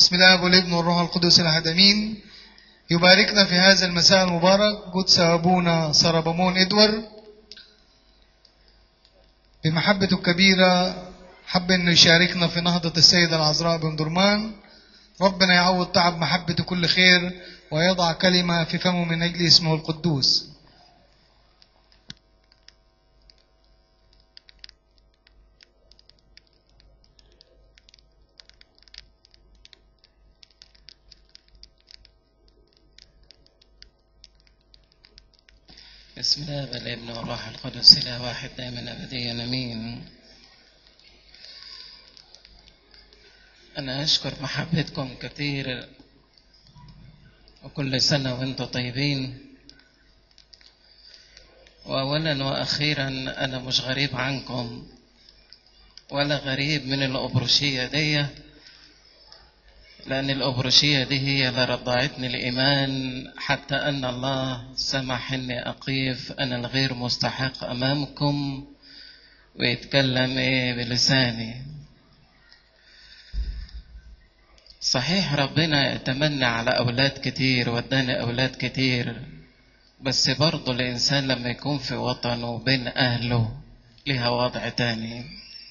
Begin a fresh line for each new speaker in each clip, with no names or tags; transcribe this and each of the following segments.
بسم الله والابن والروح القدس الأحد أمين يباركنا في هذا المساء المبارك قدس أبونا سربمون إدوار بمحبته الكبيرة حب أنه يشاركنا في نهضة السيدة العذراء بن درمان ربنا يعوض تعب محبته كل خير ويضع كلمة في فمه من أجل اسمه القدوس
بسم الله والابن والروح القدس إله واحد دائما أبديا أمين أنا أشكر محبتكم كثير وكل سنة وأنتم طيبين وأولا وأخيرا أنا مش غريب عنكم ولا غريب من الأبرشية دي لأن الأبرشية دي هي اللي رضعتني الإيمان حتى أن الله سمح إني أقيف أنا الغير مستحق أمامكم ويتكلم إيه بلساني صحيح ربنا يتمنى على أولاد كتير واداني أولاد كتير بس برضه الإنسان لما يكون في وطنه وبين أهله لها وضع تاني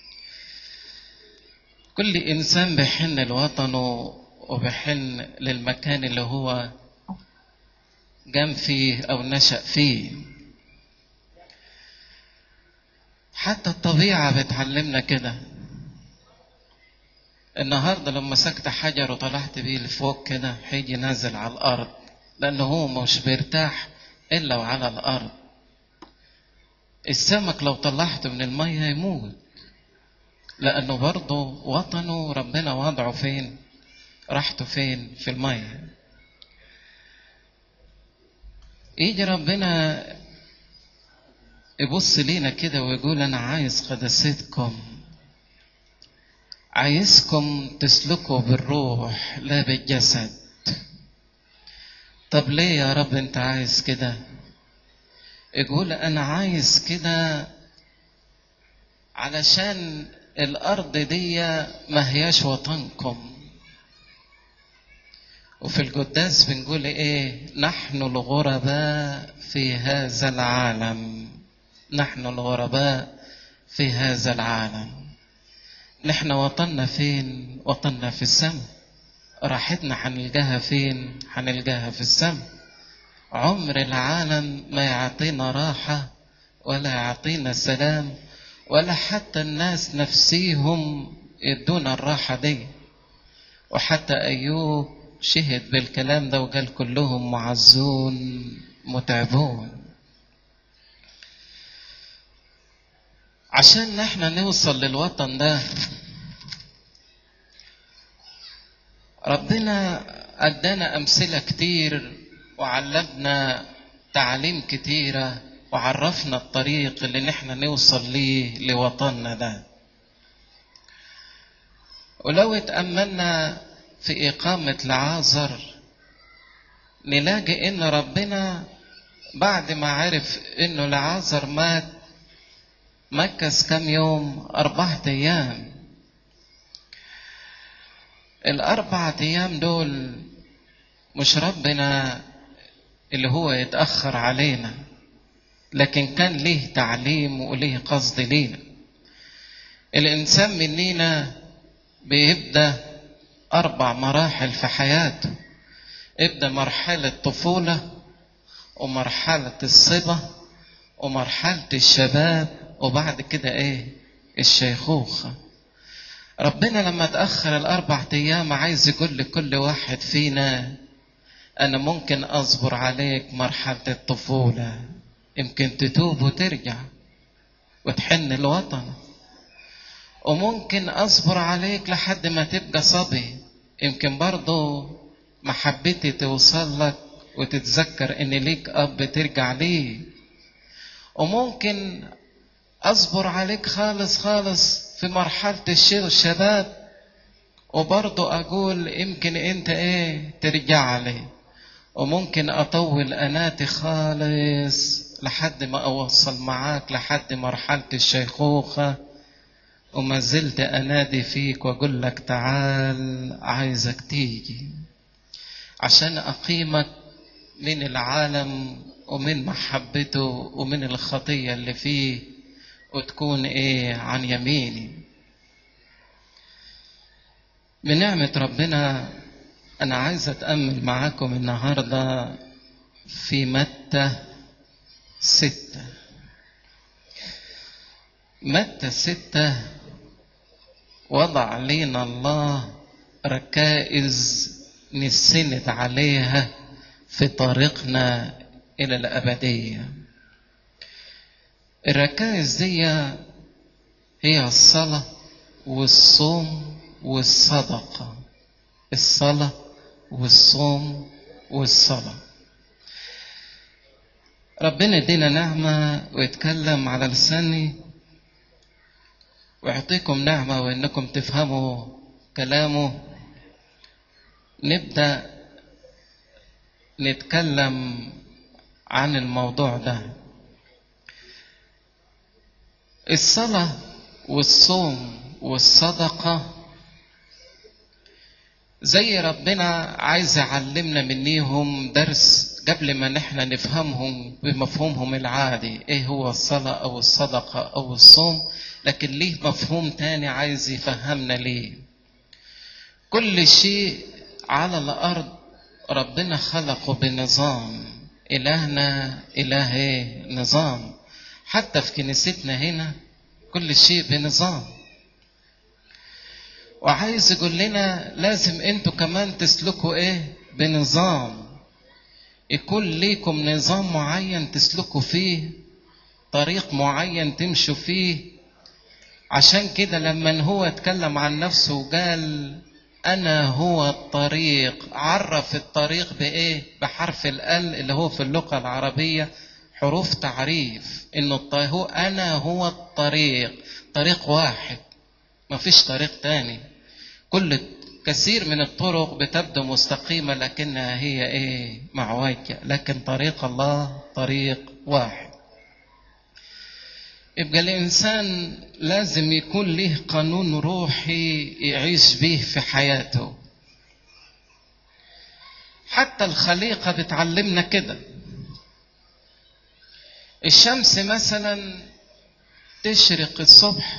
كل إنسان بيحن لوطنه وبيحن للمكان اللي هو جام فيه أو نشأ فيه حتى الطبيعة بتعلمنا كده النهاردة لما مسكت حجر وطلعت بيه لفوق كده هيجي نازل على الأرض لأنه هو مش بيرتاح إلا وعلى الأرض السمك لو طلعته من المية يموت لأنه برضه وطنه ربنا وضعه فين راحته فين في المية يجي ربنا يبص لينا كده ويقول أنا عايز قداستكم عايزكم تسلكوا بالروح لا بالجسد طب ليه يا رب انت عايز كده يقول انا عايز كده علشان الارض دي ما هياش وطنكم وفي القداس بنقول ايه نحن الغرباء في هذا العالم نحن الغرباء في هذا العالم نحن وطننا فين وطننا في السماء راحتنا حنلقاها فين حنلقاها في السماء عمر العالم ما يعطينا راحة ولا يعطينا سلام ولا حتى الناس نفسيهم يدونا الراحة دي وحتى أيوب شهد بالكلام ده وقال كلهم معزون متعبون عشان احنا نوصل للوطن ده ربنا ادانا امثله كتير وعلمنا تعليم كتيره وعرفنا الطريق اللي نحن نوصل ليه لوطننا ده ولو اتأملنا في إقامة لعازر نلاقي إن ربنا بعد ما عرف إنه لعازر مات مكث كم يوم أربعة أيام الأربعة أيام دول مش ربنا اللي هو يتأخر علينا لكن كان ليه تعليم وليه قصد لينا الإنسان مننا بيبدأ أربع مراحل في حياته ابدأ مرحلة طفولة ومرحلة الصبا ومرحلة الشباب وبعد كده ايه الشيخوخة ربنا لما تأخر الأربع أيام عايز يقول لكل واحد فينا أنا ممكن أصبر عليك مرحلة الطفولة يمكن تتوب وترجع وتحن الوطن وممكن أصبر عليك لحد ما تبقى صبي يمكن برضو محبتي توصل لك وتتذكر ان ليك اب ترجع ليه وممكن اصبر عليك خالص خالص في مرحلة الشباب وبرضه اقول يمكن انت ايه ترجع لي وممكن اطول اناتي خالص لحد ما اوصل معاك لحد مرحلة الشيخوخة وما زلت أنادي فيك وأقول لك تعال عايزك تيجي عشان أقيمك من العالم ومن محبته ومن الخطية اللي فيه وتكون إيه عن يميني بنعمة ربنا أنا عايز أتأمل معاكم النهاردة في متى ستة متى ستة وضع لنا الله ركائز نسند عليها في طريقنا إلى الأبدية الركائز دي هي الصلاة والصوم والصدقة الصلاة والصوم والصلاة ربنا يدينا نعمة ويتكلم على لساني ويعطيكم نعمة وإنكم تفهموا كلامه نبدأ نتكلم عن الموضوع ده الصلاة والصوم والصدقة زي ربنا عايز يعلمنا منيهم درس قبل ما نحن نفهمهم بمفهومهم العادي ايه هو الصلاة او الصدقة او الصوم لكن ليه مفهوم تاني عايز يفهمنا ليه كل شيء على الارض ربنا خلقه بنظام الهنا اله ايه نظام حتى في كنيستنا هنا كل شيء بنظام وعايز يقول لنا لازم انتوا كمان تسلكوا ايه بنظام يكون ليكم نظام معين تسلكوا فيه طريق معين تمشوا فيه عشان كده لما هو اتكلم عن نفسه وقال انا هو الطريق عرف الطريق بايه بحرف ال اللي هو في اللغه العربيه حروف تعريف انه هو انا هو الطريق طريق واحد مفيش طريق تاني كل كثير من الطرق بتبدو مستقيمة لكنها هي ايه معوجة لكن طريق الله طريق واحد يبقى الإنسان لازم يكون له قانون روحي يعيش به في حياته حتى الخليقة بتعلمنا كده الشمس مثلا تشرق الصبح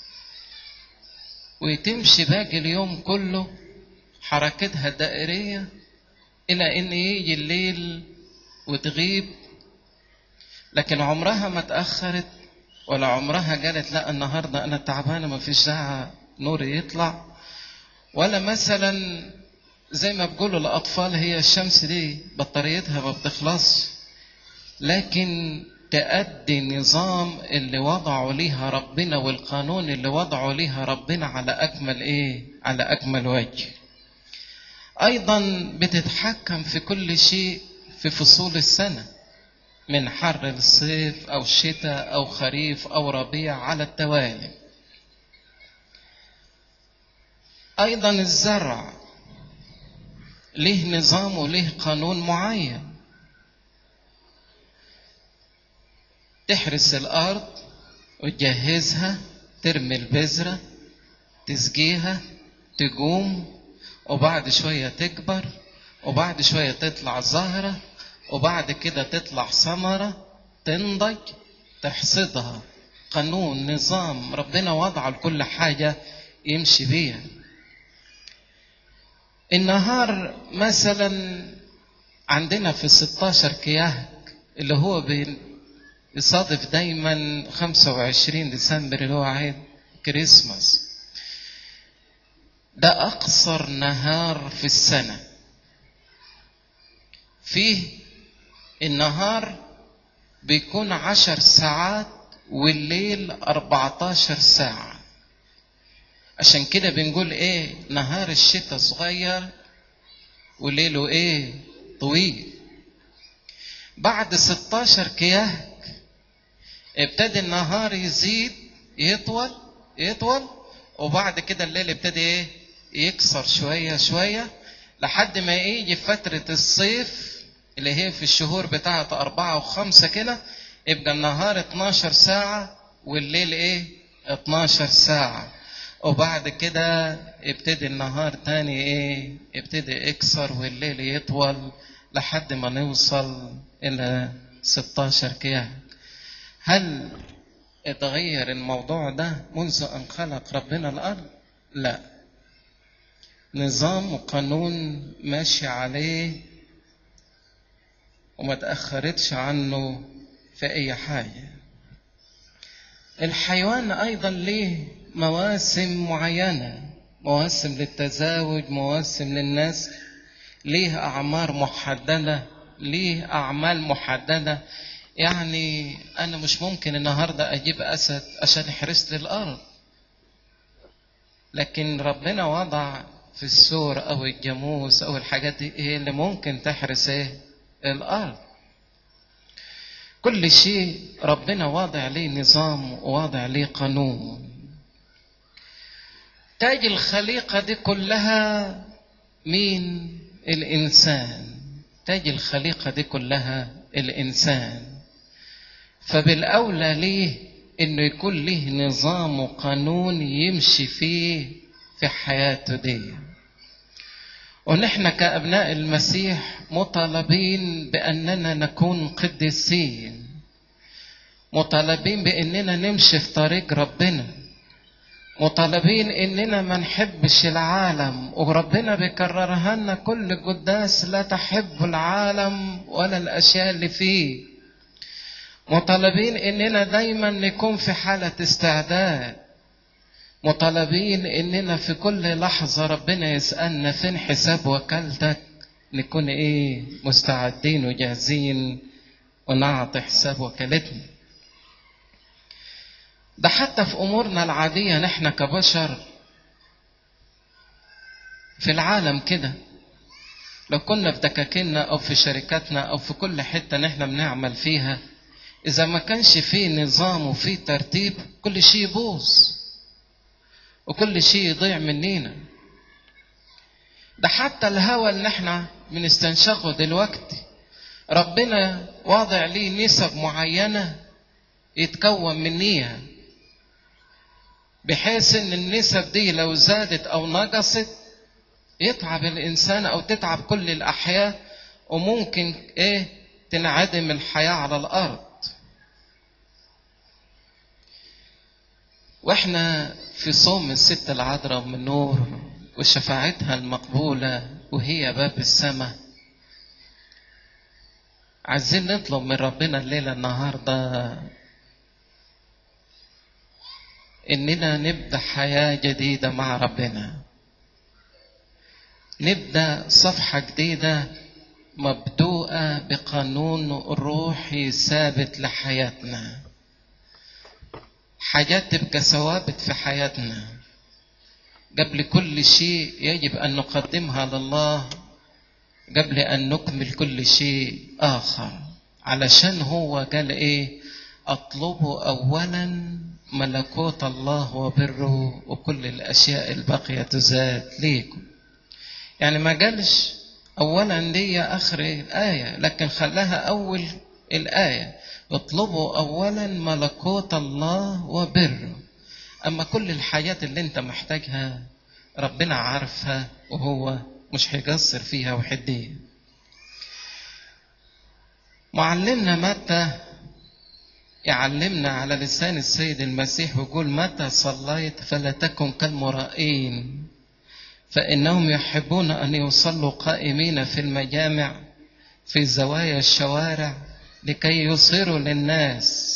وتمشي باقي اليوم كله حركتها دائرية إلى إن يجي الليل وتغيب لكن عمرها ما تأخرت ولا عمرها قالت لا النهاردة أنا تعبانة ما فيش داعي نور يطلع ولا مثلا زي ما بيقولوا الأطفال هي الشمس دي بطاريتها ما بتخلصش لكن تأدي النظام اللي وضعوا ليها ربنا والقانون اللي وضعوا ليها ربنا على أكمل إيه؟ على أكمل وجه. أيضا بتتحكم في كل شيء في فصول السنة من حر الصيف أو شتاء أو خريف أو ربيع على التوالي. أيضا الزرع له نظام وله قانون معين. تحرس الأرض وتجهزها ترمي البذرة تسقيها تقوم وبعد شوية تكبر وبعد شوية تطلع زهرة وبعد كده تطلع ثمرة تنضج تحصدها قانون نظام ربنا وضع لكل حاجة يمشي بيها النهار مثلا عندنا في 16 كياهك اللي هو بين يصادف دايما 25 ديسمبر اللي هو عيد كريسماس ده أقصر نهار في السنة فيه النهار بيكون عشر ساعات والليل 14 ساعة عشان كده بنقول ايه نهار الشتاء صغير وليله ايه طويل بعد 16 كياه ابتدى النهار يزيد يطول يطول وبعد كده الليل ابتدى ايه يكسر شويه شويه لحد ما يجي فتره الصيف اللي هي في الشهور بتاعت أربعة وخمسة كده يبقى النهار 12 ساعة والليل إيه 12 ساعة وبعد كده ابتدي النهار تاني ايه ابتدي اكسر والليل يطول لحد ما نوصل الى 16 كيان هل اتغير الموضوع ده منذ ان خلق ربنا الارض لا نظام وقانون ماشي عليه وما تأخرتش عنه في أي حاجة الحيوان أيضا ليه مواسم معينة مواسم للتزاوج مواسم للنسل ليه أعمار محددة ليه أعمال محددة يعني أنا مش ممكن النهاردة أجيب أسد عشان يحرس لي الأرض لكن ربنا وضع في السور أو الجاموس أو الحاجات دي هي اللي ممكن تحرس إيه؟ الأرض كل شيء ربنا واضع ليه نظام وواضع ليه قانون تاج الخليقة دي كلها مين الإنسان تاج الخليقة دي كلها الإنسان فبالأولى ليه إنه يكون ليه نظام وقانون يمشي فيه في حياته دي ونحن كأبناء المسيح مطالبين بأننا نكون قديسين مطالبين بأننا نمشي في طريق ربنا مطالبين اننا ما نحبش العالم وربنا بيكررها لنا كل قداس لا تحب العالم ولا الاشياء اللي فيه مطالبين اننا دايما نكون في حالة استعداد مطالبين اننا في كل لحظة ربنا يسألنا فين حساب وكالتك نكون ايه مستعدين وجاهزين ونعطي حساب وكالتنا ده حتى في امورنا العاديه نحن كبشر في العالم كده لو كنا في دكاكيننا او في شركاتنا او في كل حته نحن بنعمل فيها اذا ما كانش فيه نظام وفيه ترتيب كل شيء يبوظ وكل شيء يضيع مننا ده حتى الهوى اللي احنا بنستنشقه دلوقتي ربنا واضع ليه نسب معينه يتكون منيها بحيث ان النسب دي لو زادت او نقصت يتعب الانسان او تتعب كل الاحياء وممكن ايه تنعدم الحياه على الارض واحنا في صوم الست العذراء من نور وشفاعتها المقبوله وهي باب السماء عايزين نطلب من ربنا الليله النهارده اننا نبدا حياه جديده مع ربنا نبدا صفحه جديده مبدوءه بقانون روحي ثابت لحياتنا حاجات تبقى ثوابت في حياتنا قبل كل شيء يجب ان نقدمها لله قبل ان نكمل كل شيء اخر علشان هو قال ايه اطلبوا اولا ملكوت الله وبره وكل الاشياء الباقيه تزاد ليكم يعني ما قالش اولا دي اخر الايه لكن خلاها اول الايه اطلبوا اولا ملكوت الله وبره اما كل الحاجات اللي انت محتاجها ربنا عارفها وهو مش هيقصر فيها وحديه معلمنا متى يعلمنا على لسان السيد المسيح ويقول متى صليت فلا تكن كالمرائين فإنهم يحبون أن يصلوا قائمين في المجامع في زوايا الشوارع لكي يصيروا للناس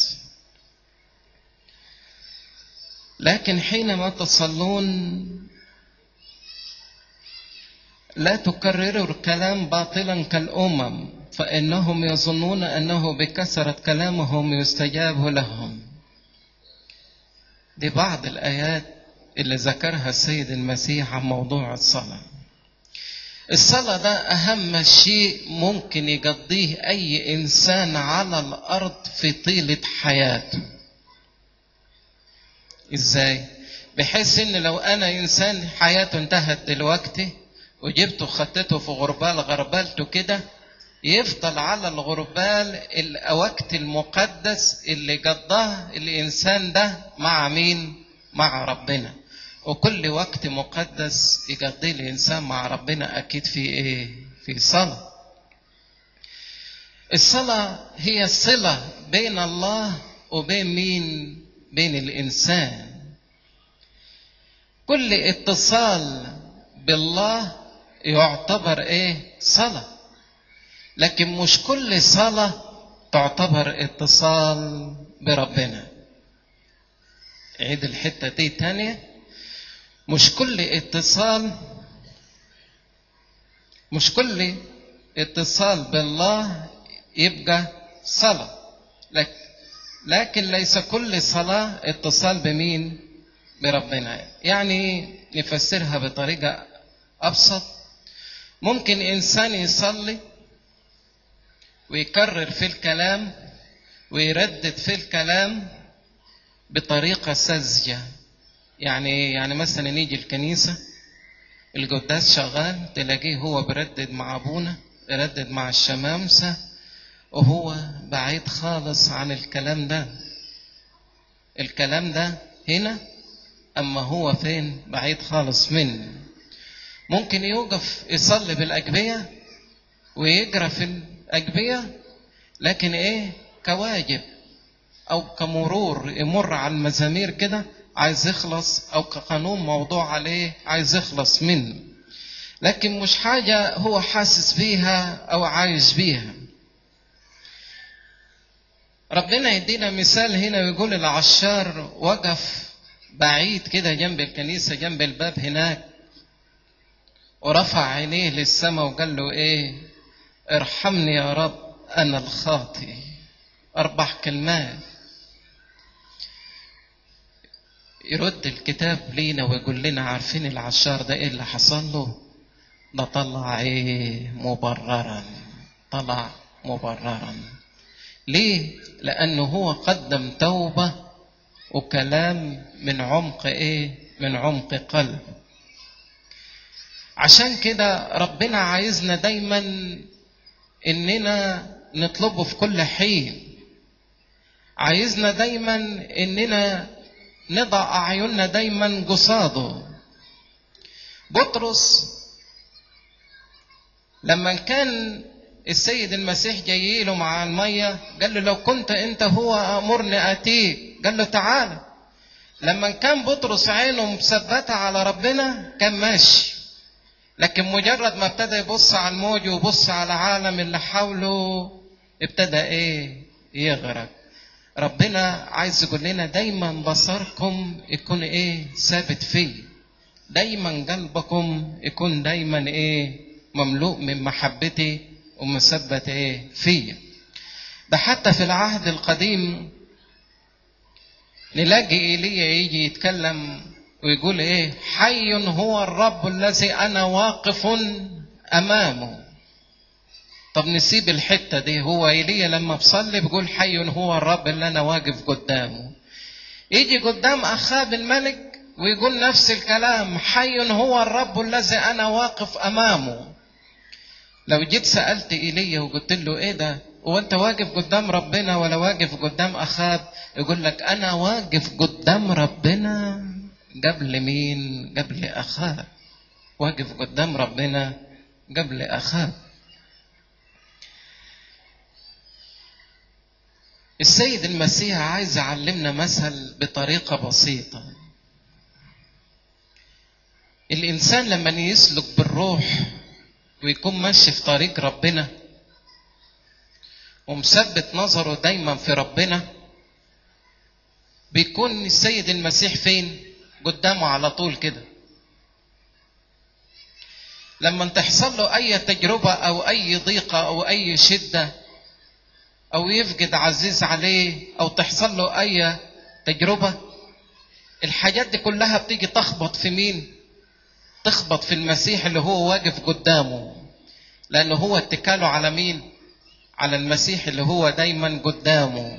لكن حينما تصلون لا تكرروا الكلام باطلا كالأمم فإنهم يظنون أنه بكثرة كلامهم يستجاب لهم دي بعض الآيات اللي ذكرها السيد المسيح عن موضوع الصلاة الصلاة ده أهم شيء ممكن يقضيه أي إنسان على الأرض في طيلة حياته إزاي؟ بحيث إن لو أنا إنسان حياته انتهت دلوقتي وجبته وخدته في غربال غربلته كده يفضل على الغربال الوقت المقدس اللي قضاه الإنسان ده مع مين؟ مع ربنا وكل وقت مقدس يقضيه الإنسان مع ربنا أكيد في إيه؟ في صلاة الصلاة هي الصلة بين الله وبين مين؟ بين الإنسان كل اتصال بالله يعتبر ايه صلاة لكن مش كل صلاة تعتبر اتصال بربنا عيد الحتة دي تانية مش كل اتصال مش كل اتصال بالله يبقى صلاة لكن ليس كل صلاة اتصال بمين بربنا يعني نفسرها بطريقة أبسط ممكن إنسان يصلي ويكرر في الكلام ويردد في الكلام بطريقة ساذجة يعني يعني مثلا يجي الكنيسة القداس شغال تلاقيه هو بردد مع أبونا يردد مع الشمامسة وهو بعيد خالص عن الكلام ده الكلام ده هنا أما هو فين بعيد خالص منه ممكن يوقف يصلي بالأجبية ويجرى في الأجبية لكن إيه كواجب أو كمرور يمر على المزامير كده عايز يخلص أو كقانون موضوع عليه عايز يخلص منه لكن مش حاجة هو حاسس بيها أو عايش بيها ربنا يدينا مثال هنا ويقول العشار وقف بعيد كده جنب الكنيسة جنب الباب هناك ورفع عينيه للسماء وقال له ايه ارحمني يا رب انا الخاطي اربع كلمات يرد الكتاب لينا ويقول لنا عارفين العشار ده ايه اللي حصل له ده طلع ايه مبررا طلع مبررا ليه لانه هو قدم توبه وكلام من عمق ايه من عمق قلب عشان كده ربنا عايزنا دايما اننا نطلبه في كل حين عايزنا دايما اننا نضع اعيننا دايما قصاده بطرس لما كان السيد المسيح جاي له مع الميه قال له لو كنت انت هو امرني اتيك قال له تعالى لما كان بطرس عينه مثبته على ربنا كان ماشي لكن مجرد ما ابتدى يبص على الموج ويبص على العالم اللي حوله ابتدى ايه يغرق ربنا عايز يقول لنا دايما بصركم يكون ايه ثابت فيه دايما قلبكم يكون دايما ايه مملوء من محبتي ومثبت ايه فيه ده حتى في العهد القديم نلاقي ايليا يجي يتكلم ويقول ايه حي هو الرب الذي انا واقف امامه طب نسيب الحته دي هو ايليا لما بصلي بيقول حي هو الرب اللي انا واقف قدامه يجي قدام اخاب الملك ويقول نفس الكلام حي هو الرب الذي انا واقف امامه لو جيت سالت ايليا وقلت له ايه ده هو انت واقف قدام ربنا ولا واقف قدام اخاب يقول لك انا واقف قدام ربنا قبل مين قبل اخاب واقف قدام ربنا قبل اخاب السيد المسيح عايز يعلمنا مثل بطريقة بسيطة الإنسان لما يسلك بالروح ويكون ماشي في طريق ربنا ومثبت نظره دايما في ربنا بيكون السيد المسيح فين قدامه على طول كده لما تحصل له اي تجربه او اي ضيقه او اي شده او يفقد عزيز عليه او تحصل له اي تجربه الحاجات دي كلها بتيجي تخبط في مين تخبط في المسيح اللي هو واقف قدامه لانه هو اتكاله على مين على المسيح اللي هو دايما قدامه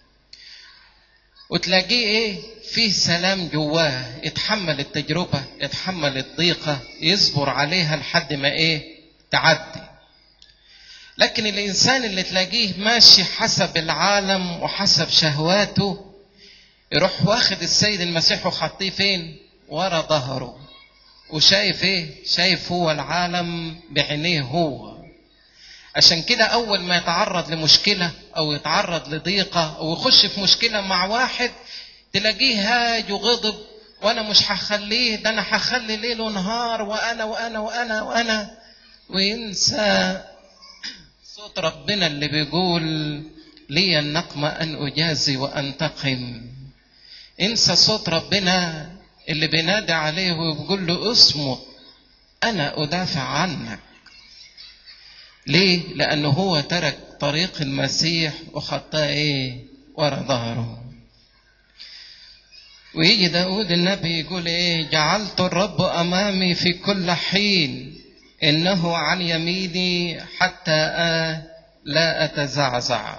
وتلاقيه ايه فيه سلام جواه يتحمل التجربة يتحمل الضيقة يصبر عليها لحد ما ايه تعدي لكن الانسان اللي تلاقيه ماشي حسب العالم وحسب شهواته يروح واخد السيد المسيح وحطيه فين ورا ظهره وشايف ايه شايف هو العالم بعينيه هو عشان كده اول ما يتعرض لمشكله او يتعرض لضيقه او يخش في مشكله مع واحد تلاقيه هاج وغضب وانا مش هخليه ده انا هخلي ليل ونهار وانا وانا وانا وانا وينسى صوت ربنا اللي بيقول لي النقمة أن أجازي وأنتقم انسى صوت ربنا اللي بينادي عليه وبيقول له اصمت أنا أدافع عنك ليه؟ لأنه هو ترك طريق المسيح وخطاه إيه؟ ورا ظهره ويجي داود النبي يقول ايه جعلت الرب امامي في كل حين انه عن يميني حتى آه لا اتزعزع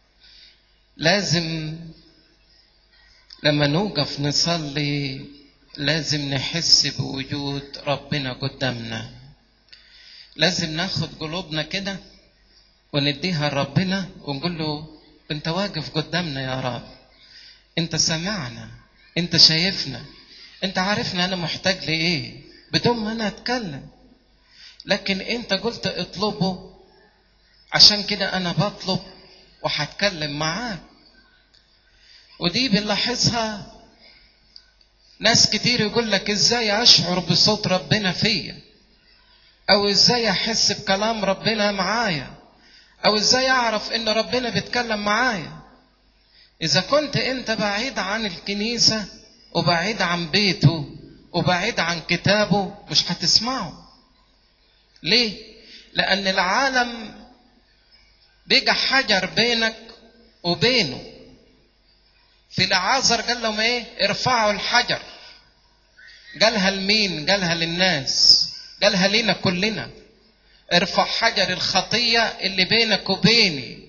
لازم لما نوقف نصلي لازم نحس بوجود ربنا قدامنا لازم ناخد قلوبنا كده ونديها لربنا ونقول له انت واقف قدامنا يا رب انت سمعنا انت شايفنا انت عارفنا انا محتاج لايه بدون ما انا اتكلم لكن انت قلت اطلبه عشان كده انا بطلب وهتكلم معاك ودي بنلاحظها ناس كتير يقول لك ازاي اشعر بصوت ربنا فيا او ازاي احس بكلام ربنا معايا او ازاي اعرف ان ربنا بيتكلم معايا اذا كنت انت بعيد عن الكنيسة وبعيد عن بيته وبعيد عن كتابه مش هتسمعه ليه لان العالم بقى حجر بينك وبينه في العازر قال لهم ايه ارفعوا الحجر قالها لمين قالها للناس قالها لنا كلنا ارفع حجر الخطية اللي بينك وبيني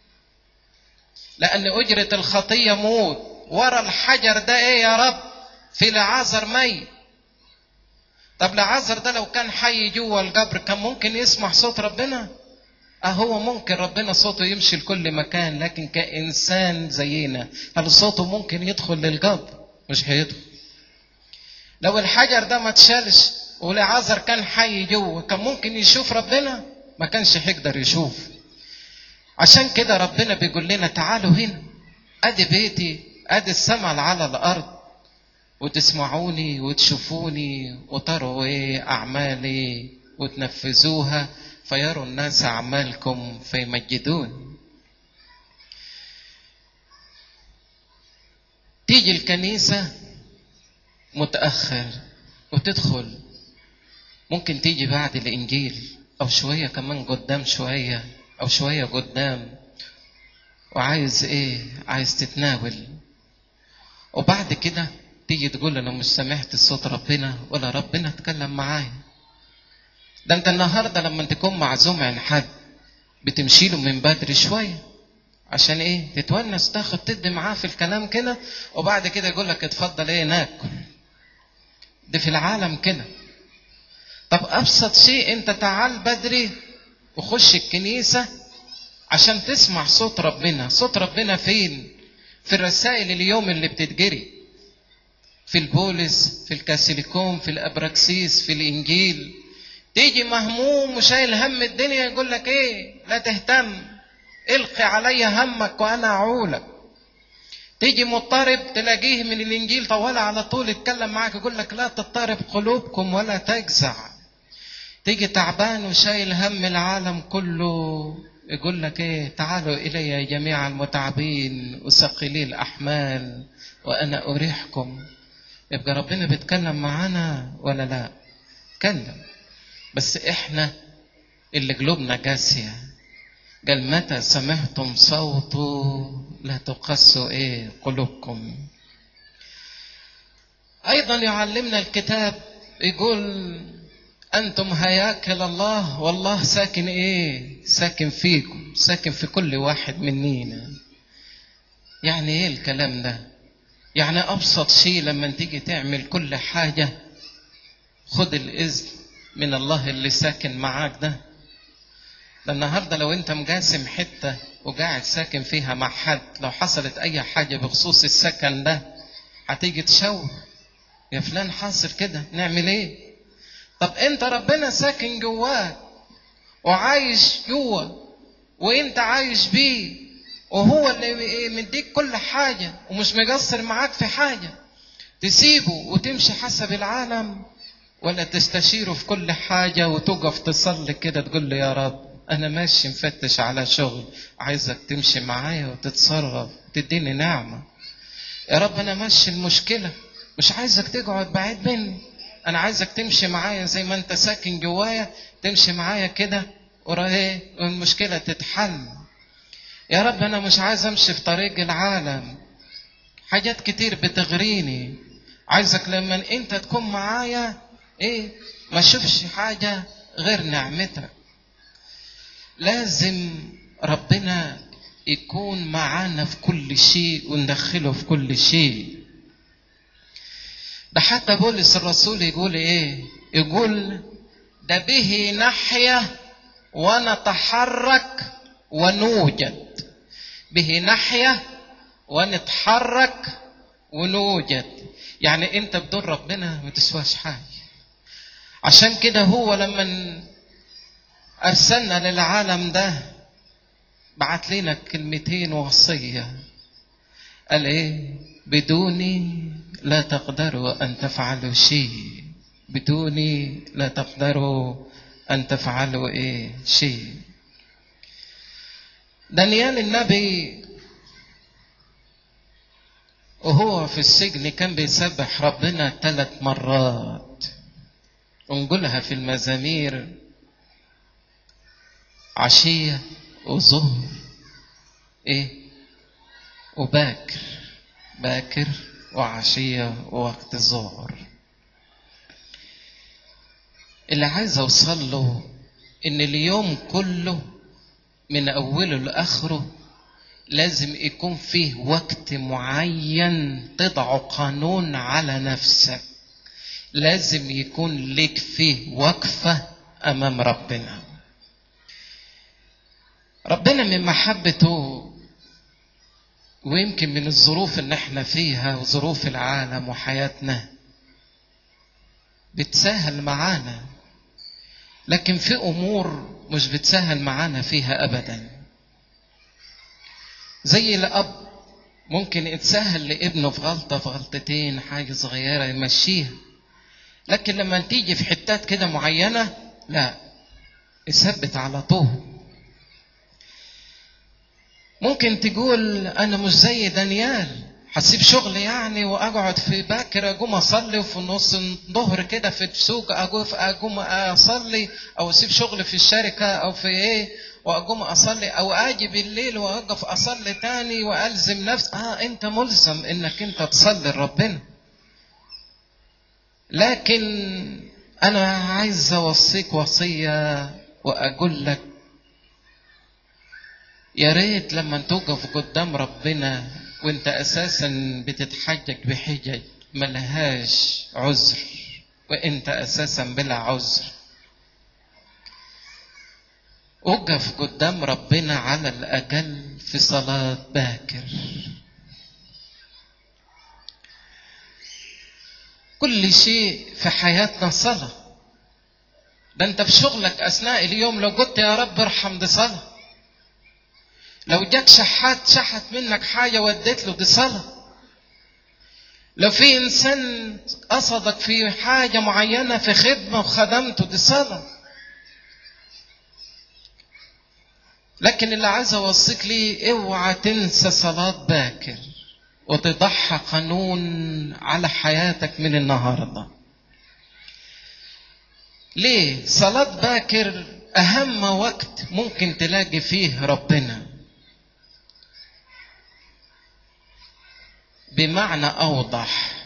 لأن أجرة الخطية موت ورا الحجر ده ايه يا رب في لعازر ميت طب لعازر ده لو كان حي جوه القبر كان ممكن يسمع صوت ربنا أهو ممكن ربنا صوته يمشي لكل مكان لكن كإنسان زينا هل صوته ممكن يدخل للقبر مش هيدخل لو الحجر ده ما اتشالش ولعازر كان حي جوه كان ممكن يشوف ربنا ما كانش هيقدر يشوف عشان كده ربنا بيقول لنا تعالوا هنا ادي بيتي ادي السماء على الارض وتسمعوني وتشوفوني وتروا ايه اعمالي وتنفذوها فيروا الناس اعمالكم فيمجدون تيجي الكنيسه متاخر وتدخل ممكن تيجي بعد الانجيل او شويه كمان قدام شويه او شويه قدام وعايز ايه عايز تتناول وبعد كده تيجي تقول انا مش سمعت صوت ربنا ولا ربنا اتكلم معايا ده انت النهارده لما تكون معزوم عن حد بتمشي له من بدري شويه عشان ايه تتونس تاخد تدي معاه في الكلام كده وبعد كده يقول لك اتفضل ايه ناكل ده في العالم كده طب ابسط شيء انت تعال بدري وخش الكنيسة عشان تسمع صوت ربنا صوت ربنا فين في الرسائل اليوم اللي بتتجري في البولس في الكاسيليكوم في الابراكسيس في الانجيل تيجي مهموم وشايل هم الدنيا يقول لك ايه لا تهتم القي علي همك وانا اعولك تيجي مضطرب تلاقيه من الانجيل طوال على طول يتكلم معاك يقول لك لا تضطرب قلوبكم ولا تجزع تيجي تعبان وشايل هم العالم كله يقول لك ايه تعالوا الي جميع المتعبين وثقلي الاحمال وانا اريحكم يبقى ربنا بيتكلم معانا ولا لا اتكلم بس احنا اللي قلوبنا قاسيه قال متى سمعتم صوته لا تقسوا ايه قلوبكم ايضا يعلمنا الكتاب يقول انتم هياكل الله والله ساكن ايه ساكن فيكم ساكن في كل واحد منينا يعني ايه الكلام ده يعني ابسط شيء لما تيجي تعمل كل حاجه خد الاذن من الله اللي ساكن معاك ده ده النهارده لو انت مقاسم حته وقاعد ساكن فيها مع حد لو حصلت اي حاجه بخصوص السكن ده هتيجي تشاور يا فلان حاصل كده نعمل ايه طب انت ربنا ساكن جواك وعايش جوه وانت عايش بيه وهو اللي مديك كل حاجة ومش مقصر معاك في حاجة تسيبه وتمشي حسب العالم ولا تستشيره في كل حاجة وتقف تصلي كده تقول له يا رب أنا ماشي مفتش على شغل عايزك تمشي معايا وتتصرف تديني نعمة يا رب أنا ماشي المشكلة مش عايزك تقعد بعيد مني أنا عايزك تمشي معايا زي ما أنت ساكن جوايا تمشي معايا كده ورا إيه والمشكلة تتحل يا رب أنا مش عايز أمشي في طريق العالم حاجات كتير بتغريني عايزك لما أنت تكون معايا إيه ما أشوفش حاجة غير نعمتك لازم ربنا يكون معانا في كل شيء وندخله في كل شيء ده حتى بولس الرسول يقول ايه يقول ده به نحيا ونتحرك ونوجد به نحيا ونتحرك ونوجد يعني انت بدون ربنا ما تسواش حاجه عشان كده هو لما ارسلنا للعالم ده بعت لنا كلمتين وصيه قال ايه بدوني لا تقدروا ان تفعلوا شيء بدوني لا تقدروا ان تفعلوا ايه شيء دانيال النبي وهو في السجن كان بيسبح ربنا ثلاث مرات ونقولها في المزامير عشية وظهر ايه وباكر باكر وعشية ووقت الظهر اللي عايز اوصل له ان اليوم كله من اوله لاخره لازم يكون فيه وقت معين تضع قانون على نفسك لازم يكون لك فيه وقفة امام ربنا ربنا من محبته ويمكن من الظروف اللي احنا فيها وظروف العالم وحياتنا بتسهل معانا لكن في امور مش بتسهل معانا فيها ابدا زي الاب ممكن يتسهل لابنه في غلطه في غلطتين حاجه صغيره يمشيها لكن لما تيجي في حتات كده معينه لا يثبت على طول ممكن تقول انا مش زي دانيال هسيب شغل يعني واقعد في باكر اقوم اصلي وفي نص الظهر كده في السوق اقوم اصلي او اسيب شغل في الشركه او في ايه واقوم اصلي او اجي بالليل واقف اصلي تاني والزم نفسي اه انت ملزم انك انت تصلي لربنا لكن انا عايز اوصيك وصيه واقول لك يا ريت لما تقف قدام ربنا وانت اساسا بتتحجج بحجج ملهاش عذر وانت اساسا بلا عذر اقف قدام ربنا على الاقل في صلاه باكر كل شيء في حياتنا صلاه ده انت في شغلك اثناء اليوم لو قلت يا رب ارحم دي صلاه لو جاك شحات شحت منك حاجة وديت له دي صلاة لو في إنسان قصدك في حاجة معينة في خدمة وخدمته دي صلاة لكن اللي عايز أوصيك ليه اوعى تنسى صلاة باكر وتضحى قانون على حياتك من النهارده ليه صلاة باكر أهم وقت ممكن تلاقي فيه ربنا بمعنى أوضح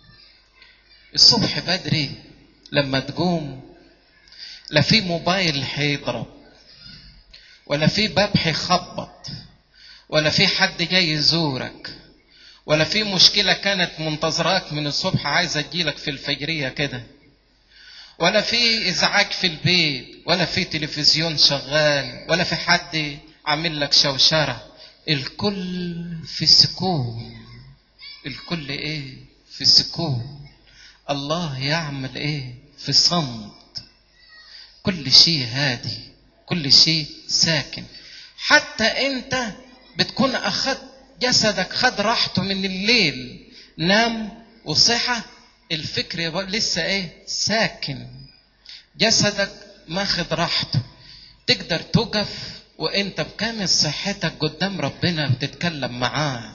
الصبح بدري لما تقوم لا في موبايل هيضرب ولا في باب هيخبط ولا في حد جاي يزورك ولا في مشكلة كانت منتظراك من الصبح عايزة تجيلك في الفجرية كده ولا في إزعاج في البيت ولا في تلفزيون شغال ولا في حد عامل لك شوشرة الكل في سكون الكل ايه في السكون الله يعمل ايه في الصمت كل شيء هادي كل شيء ساكن حتى انت بتكون اخذت جسدك خد راحته من الليل نام وصحى الفكر يبقى لسه ايه ساكن جسدك ماخد راحته تقدر توقف وانت بكامل صحتك قدام ربنا بتتكلم معاه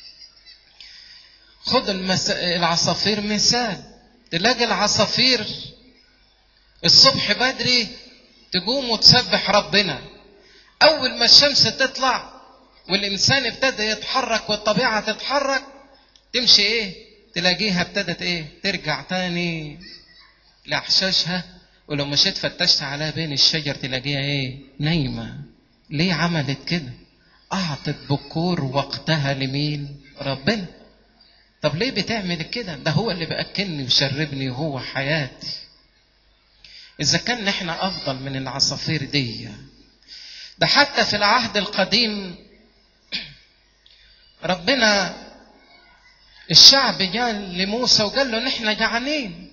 خد المس... العصافير مثال تلاقي العصافير الصبح بدري تقوم وتسبح ربنا اول ما الشمس تطلع والانسان ابتدى يتحرك والطبيعه تتحرك تمشي ايه تلاقيها ابتدت ايه ترجع تاني لاحشاشها ولو مشيت فتشت عليها بين الشجر تلاقيها ايه نايمه ليه عملت كده اعطت بكور وقتها لمين ربنا طب ليه بتعمل كده ده هو اللي بأكلني وشربني وهو حياتي إذا كان احنا أفضل من العصافير دي ده حتى في العهد القديم ربنا الشعب جاء لموسى وقال له نحن جعانين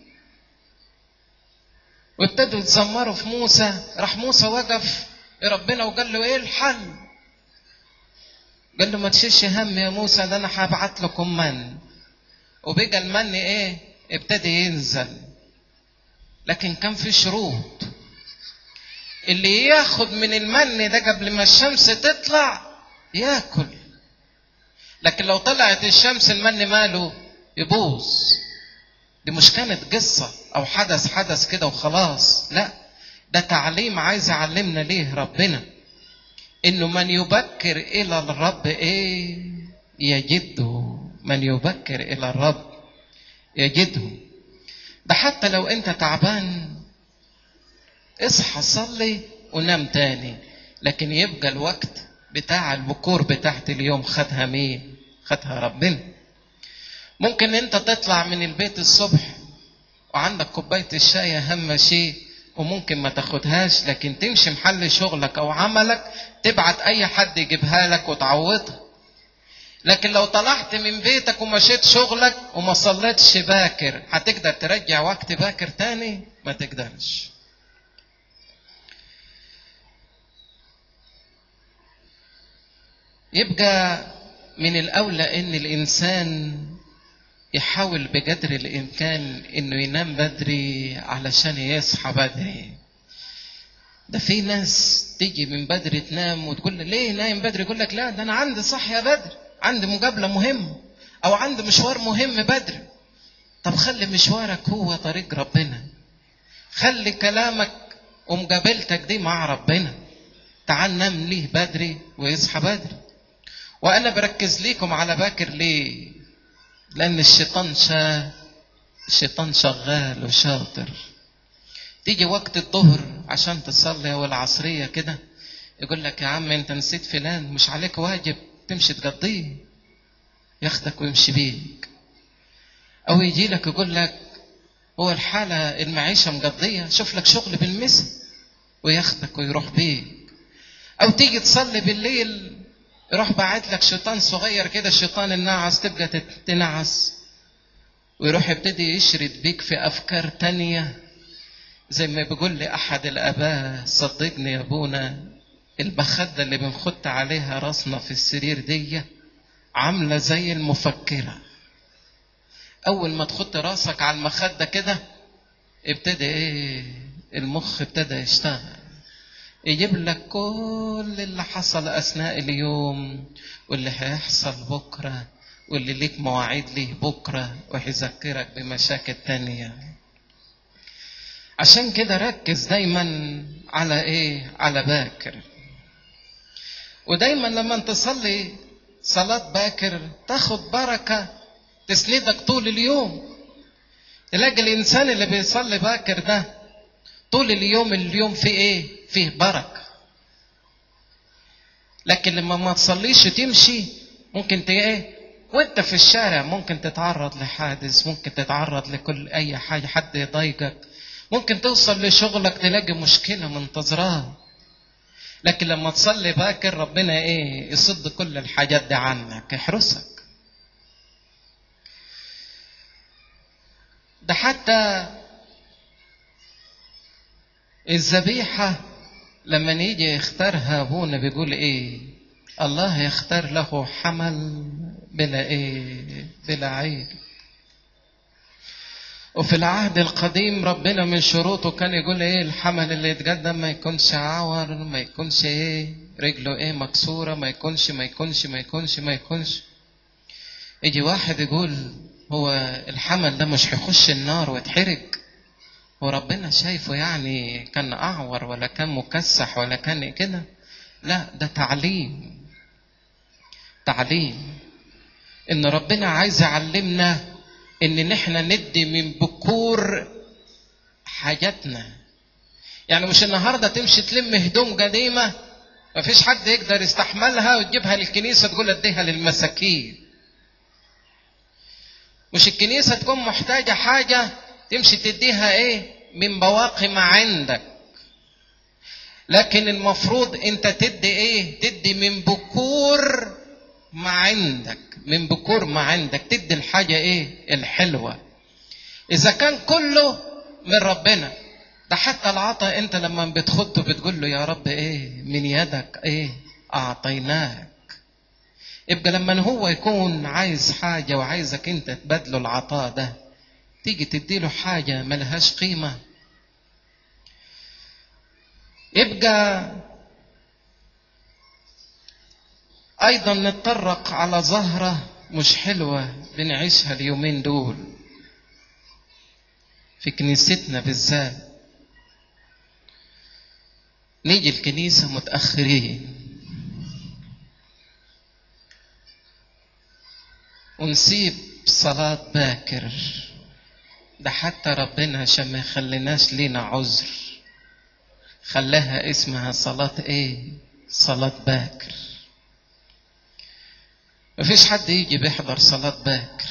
وابتدوا يتذمروا في موسى راح موسى وقف ربنا وقال له ايه الحل قال له ما تشيلش هم يا موسى ده انا هبعت لكم من وبقى المن ايه ابتدى ينزل لكن كان في شروط اللي ياخد من المن ده قبل ما الشمس تطلع ياكل لكن لو طلعت الشمس المن ماله يبوظ دي مش كانت قصة أو حدث حدث كده وخلاص لا ده تعليم عايز يعلمنا ليه ربنا إنه من يبكر إلى الرب إيه يجده من يبكر إلى الرب يجده ده حتى لو أنت تعبان اصحى صلي ونام تاني لكن يبقى الوقت بتاع البكور بتاعت اليوم خدها مين خدها ربنا ممكن انت تطلع من البيت الصبح وعندك كوباية الشاي أهم شيء وممكن ما تاخدهاش لكن تمشي محل شغلك أو عملك تبعت أي حد يجيبها لك وتعوضها لكن لو طلعت من بيتك ومشيت شغلك وما صليتش باكر هتقدر ترجع وقت باكر تاني ما تقدرش يبقى من الأولى إن الإنسان يحاول بقدر الإمكان إنه ينام بدري علشان يصحى بدري ده في ناس تيجي من بدري تنام وتقول ليه نايم بدري يقول لك لا ده أنا عندي صحية بدري عندي مقابلة مهمة أو عندي مشوار مهم بدري طب خلي مشوارك هو طريق ربنا خلي كلامك ومقابلتك دي مع ربنا تعال نام ليه بدري ويصحى بدري وانا بركز ليكم على باكر ليه لان الشيطان شا الشيطان شغال وشاطر تيجي وقت الظهر عشان تصلي او العصريه كده يقول لك يا عم انت نسيت فلان مش عليك واجب تمشي تقضيه ياخدك ويمشي بيك او يجي لك يقول لك هو الحالة المعيشة مقضية شوف لك شغل بالمثل وياخدك ويروح بيك أو تيجي تصلي بالليل يروح باعت لك شيطان صغير كده الشيطان النعس تبقى تنعس ويروح يبتدي يشرد بيك في أفكار تانية زي ما بيقول لي أحد الآباء صدقني يا أبونا المخدة اللي بنخت عليها راسنا في السرير دي عاملة زي المفكرة أول ما تخط راسك على المخدة كده ابتدى إيه المخ ابتدى يشتغل يجيب لك كل اللي حصل أثناء اليوم واللي هيحصل بكرة واللي ليك مواعيد ليه بكرة وهيذكرك بمشاكل تانية عشان كده ركز دايما على ايه على باكر ودايما لما تصلي صلاة باكر تاخد بركة تسندك طول اليوم تلاقي الإنسان اللي بيصلي باكر ده طول اليوم اليوم فيه ايه فيه بركة لكن لما ما تصليش تمشي ممكن ت ايه وانت في الشارع ممكن تتعرض لحادث ممكن تتعرض لكل اي حاجة حد يضايقك ممكن توصل لشغلك تلاقي مشكلة منتظراها لكن لما تصلي باكر ربنا ايه يصد كل الحاجات دي عنك يحرسك ده حتى الذبيحة لما يجي يختارها أبونا بيقول إيه الله يختار له حمل بلا إيه بلا عيب وفي العهد القديم ربنا من شروطه كان يقول ايه الحمل اللي يتقدم ما يكونش عور ما يكونش ايه رجله ايه مكسوره ما يكونش ما يكونش ما يكونش ما يكونش يجي واحد يقول هو الحمل ده مش هيخش النار ويتحرق وربنا شايفه يعني كان اعور ولا كان مكسح ولا كان كده لا ده تعليم تعليم ان ربنا عايز يعلمنا ان نحن ندي من بكور حاجاتنا يعني مش النهارده تمشي تلم هدوم قديمه مفيش حد يقدر يستحملها وتجيبها للكنيسه تقول اديها للمساكين مش الكنيسه تكون محتاجه حاجه تمشي تديها ايه من بواقي ما عندك لكن المفروض انت تدي ايه تدي من بكور ما عندك من بكور ما عندك تدي الحاجة ايه الحلوة اذا كان كله من ربنا ده حتى العطاء انت لما بتخده بتقول له يا رب ايه من يدك ايه اعطيناك يبقى لما هو يكون عايز حاجة وعايزك انت تبادله العطاء ده تيجي تديله حاجة ملهاش قيمة يبقى ايضا نتطرق على زهرة مش حلوة بنعيشها اليومين دول في كنيستنا بالذات نيجي الكنيسة متأخرين ونسيب صلاة باكر ده حتى ربنا عشان ما يخليناش لينا عذر خلاها اسمها صلاة ايه صلاة باكر مفيش حد يجي بيحضر صلاة باكر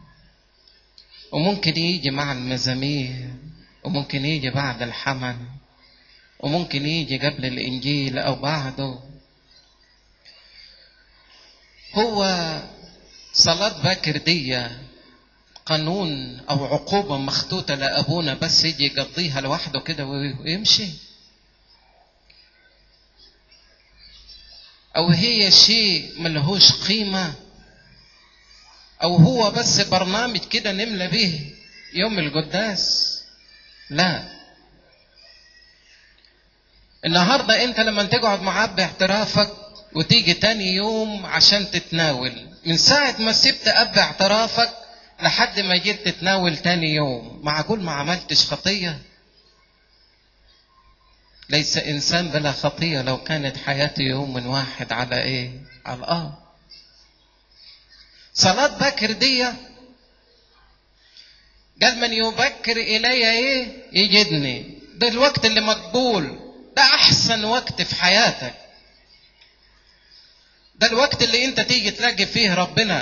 وممكن يجي مع المزامير وممكن يجي بعد الحمل وممكن يجي قبل الإنجيل أو بعده هو صلاة باكر دي قانون أو عقوبة مخطوطة لأبونا بس يجي يقضيها لوحده كده ويمشي أو هي شيء ملهوش قيمة أو هو بس برنامج كده نملى به يوم القداس لا النهارده انت لما تقعد معاه باعترافك وتيجي تاني يوم عشان تتناول من ساعة ما سبت أب اعترافك لحد ما جيت تتناول تاني يوم معقول ما عملتش خطية ليس إنسان بلا خطية لو كانت حياته يوم واحد على إيه على الأرض صلاة بكر دي قال من يبكر إلي إيه يجدني ده الوقت اللي مقبول ده أحسن وقت في حياتك ده الوقت اللي انت تيجي تلاقي فيه ربنا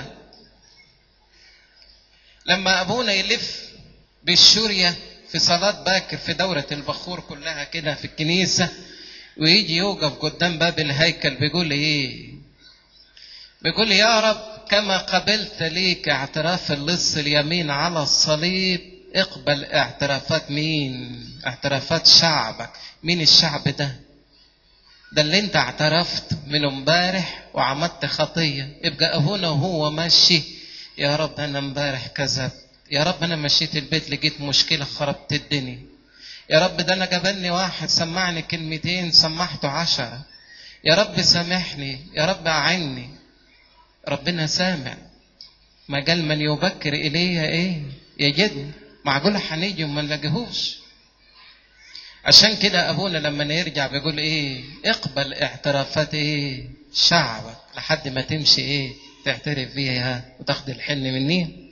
لما ابونا يلف بالشورية في صلاة باكر في دورة البخور كلها كده في الكنيسة ويجي يوقف قدام باب الهيكل بيقول ايه بيقول يا رب كما قبلت ليك اعتراف اللص اليمين على الصليب اقبل اعترافات مين اعترافات شعبك مين الشعب ده ده اللي انت اعترفت من امبارح وعملت خطيه يبقى ابونا وهو ماشي يا رب انا امبارح كذبت يا رب انا مشيت البيت لقيت مشكله خربت الدنيا يا رب ده انا جابني واحد سمعني كلمتين سمحته عشرة يا رب سامحني يا رب اعني ربنا سامع ما قال من يبكر الي ايه يجدني معقول هنيجي وما نلاقيهوش عشان كده ابونا لما يرجع بيقول ايه اقبل اعترافات ايه شعبك لحد ما تمشي ايه تعترف بيها وتاخد الحن مني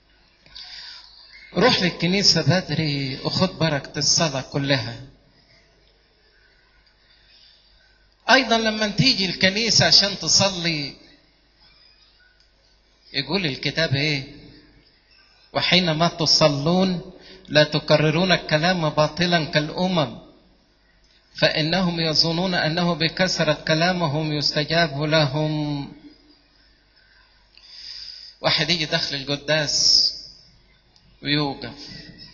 روح للكنيسة بدري وخد بركة الصلاة كلها أيضا لما تيجي الكنيسة عشان تصلي يقول الكتاب إيه وحينما تصلون لا تكررون الكلام باطلا كالأمم فإنهم يظنون أنه بكثرة كلامهم يستجاب لهم واحد يجي داخل القداس ويوقف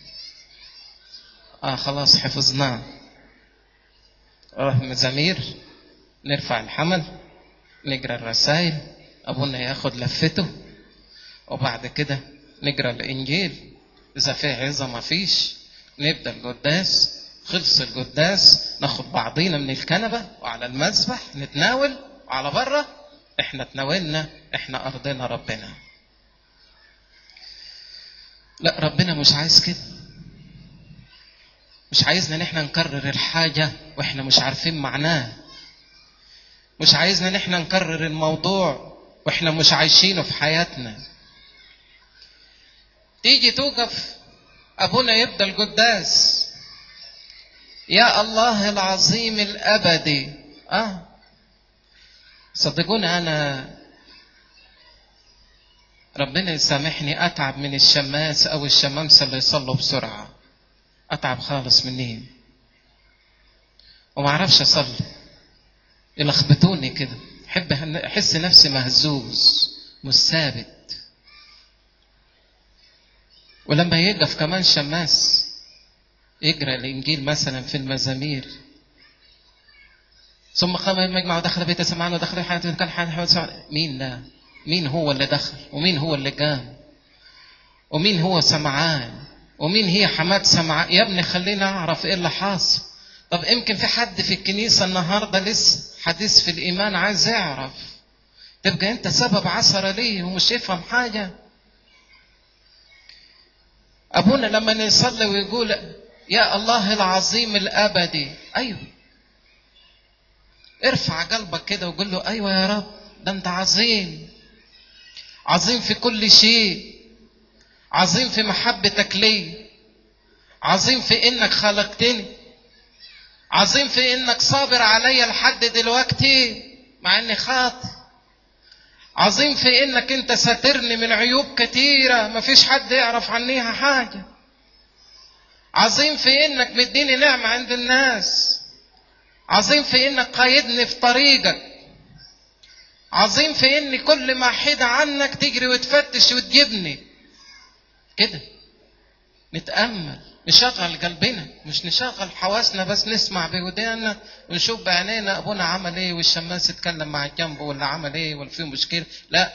اه خلاص حفظناه روح مزامير نرفع الحمل نقرا الرسائل ابونا ياخد لفته وبعد كده نقرا الانجيل اذا في عظه ما فيش نبدا القداس خلص القداس ناخد بعضينا من الكنبه وعلى المذبح نتناول وعلى بره احنا تناولنا احنا ارضنا ربنا لا ربنا مش عايز كده مش عايزنا ان احنا نكرر الحاجة واحنا مش عارفين معناه مش عايزنا ان احنا نكرر الموضوع واحنا مش عايشينه في حياتنا تيجي توقف ابونا يبدا القداس يا الله العظيم الابدي اه صدقوني انا ربنا يسامحني اتعب من الشماس او الشمامسه اللي يصلوا بسرعه اتعب خالص منهم وما اعرفش اصلي يلخبطوني كده احب احس نفسي مهزوز مش ثابت ولما يقف كمان شماس يقرا الانجيل مثلا في المزامير ثم قام المجمع ودخل بيت سمعان ودخل حياة كان حياة مين ده؟ مين هو اللي دخل؟ ومين هو اللي قام؟ ومين هو سمعان؟ ومين هي حماد سمعان؟ يا ابني خلينا اعرف ايه اللي حاصل. طب يمكن في حد في الكنيسة النهاردة لسه حديث في الإيمان عايز يعرف. تبقى أنت سبب عثرة ليه ومش يفهم حاجة. أبونا لما يصلي ويقول يا الله العظيم الأبدي أيوه ارفع قلبك كده وقول له ايوه يا رب ده انت عظيم عظيم في كل شيء عظيم في محبتك لي عظيم في انك خلقتني عظيم في انك صابر عليا لحد دلوقتي مع اني خاطئ عظيم في انك انت ساترني من عيوب كتيره مفيش حد يعرف عنيها حاجه عظيم في انك مديني نعمه عند الناس عظيم في انك قايدني في طريقك عظيم في اني كل ما حيد عنك تجري وتفتش وتجيبني كده نتامل نشغل قلبنا مش نشغل حواسنا بس نسمع بودانا ونشوف بعينينا ابونا عمل ايه والشماس اتكلم مع الجنب ولا عمل ايه ولا في مشكله لا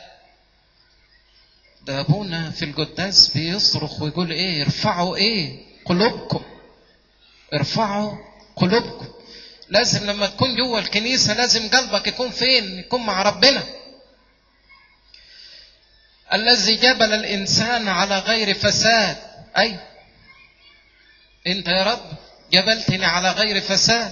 ده ابونا في القداس بيصرخ ويقول ايه ارفعوا ايه قلوبكم ارفعوا قلوبكم لازم لما تكون جوه الكنيسه لازم قلبك يكون فين يكون مع ربنا الذي جبل الانسان على غير فساد اي انت يا رب جبلتني على غير فساد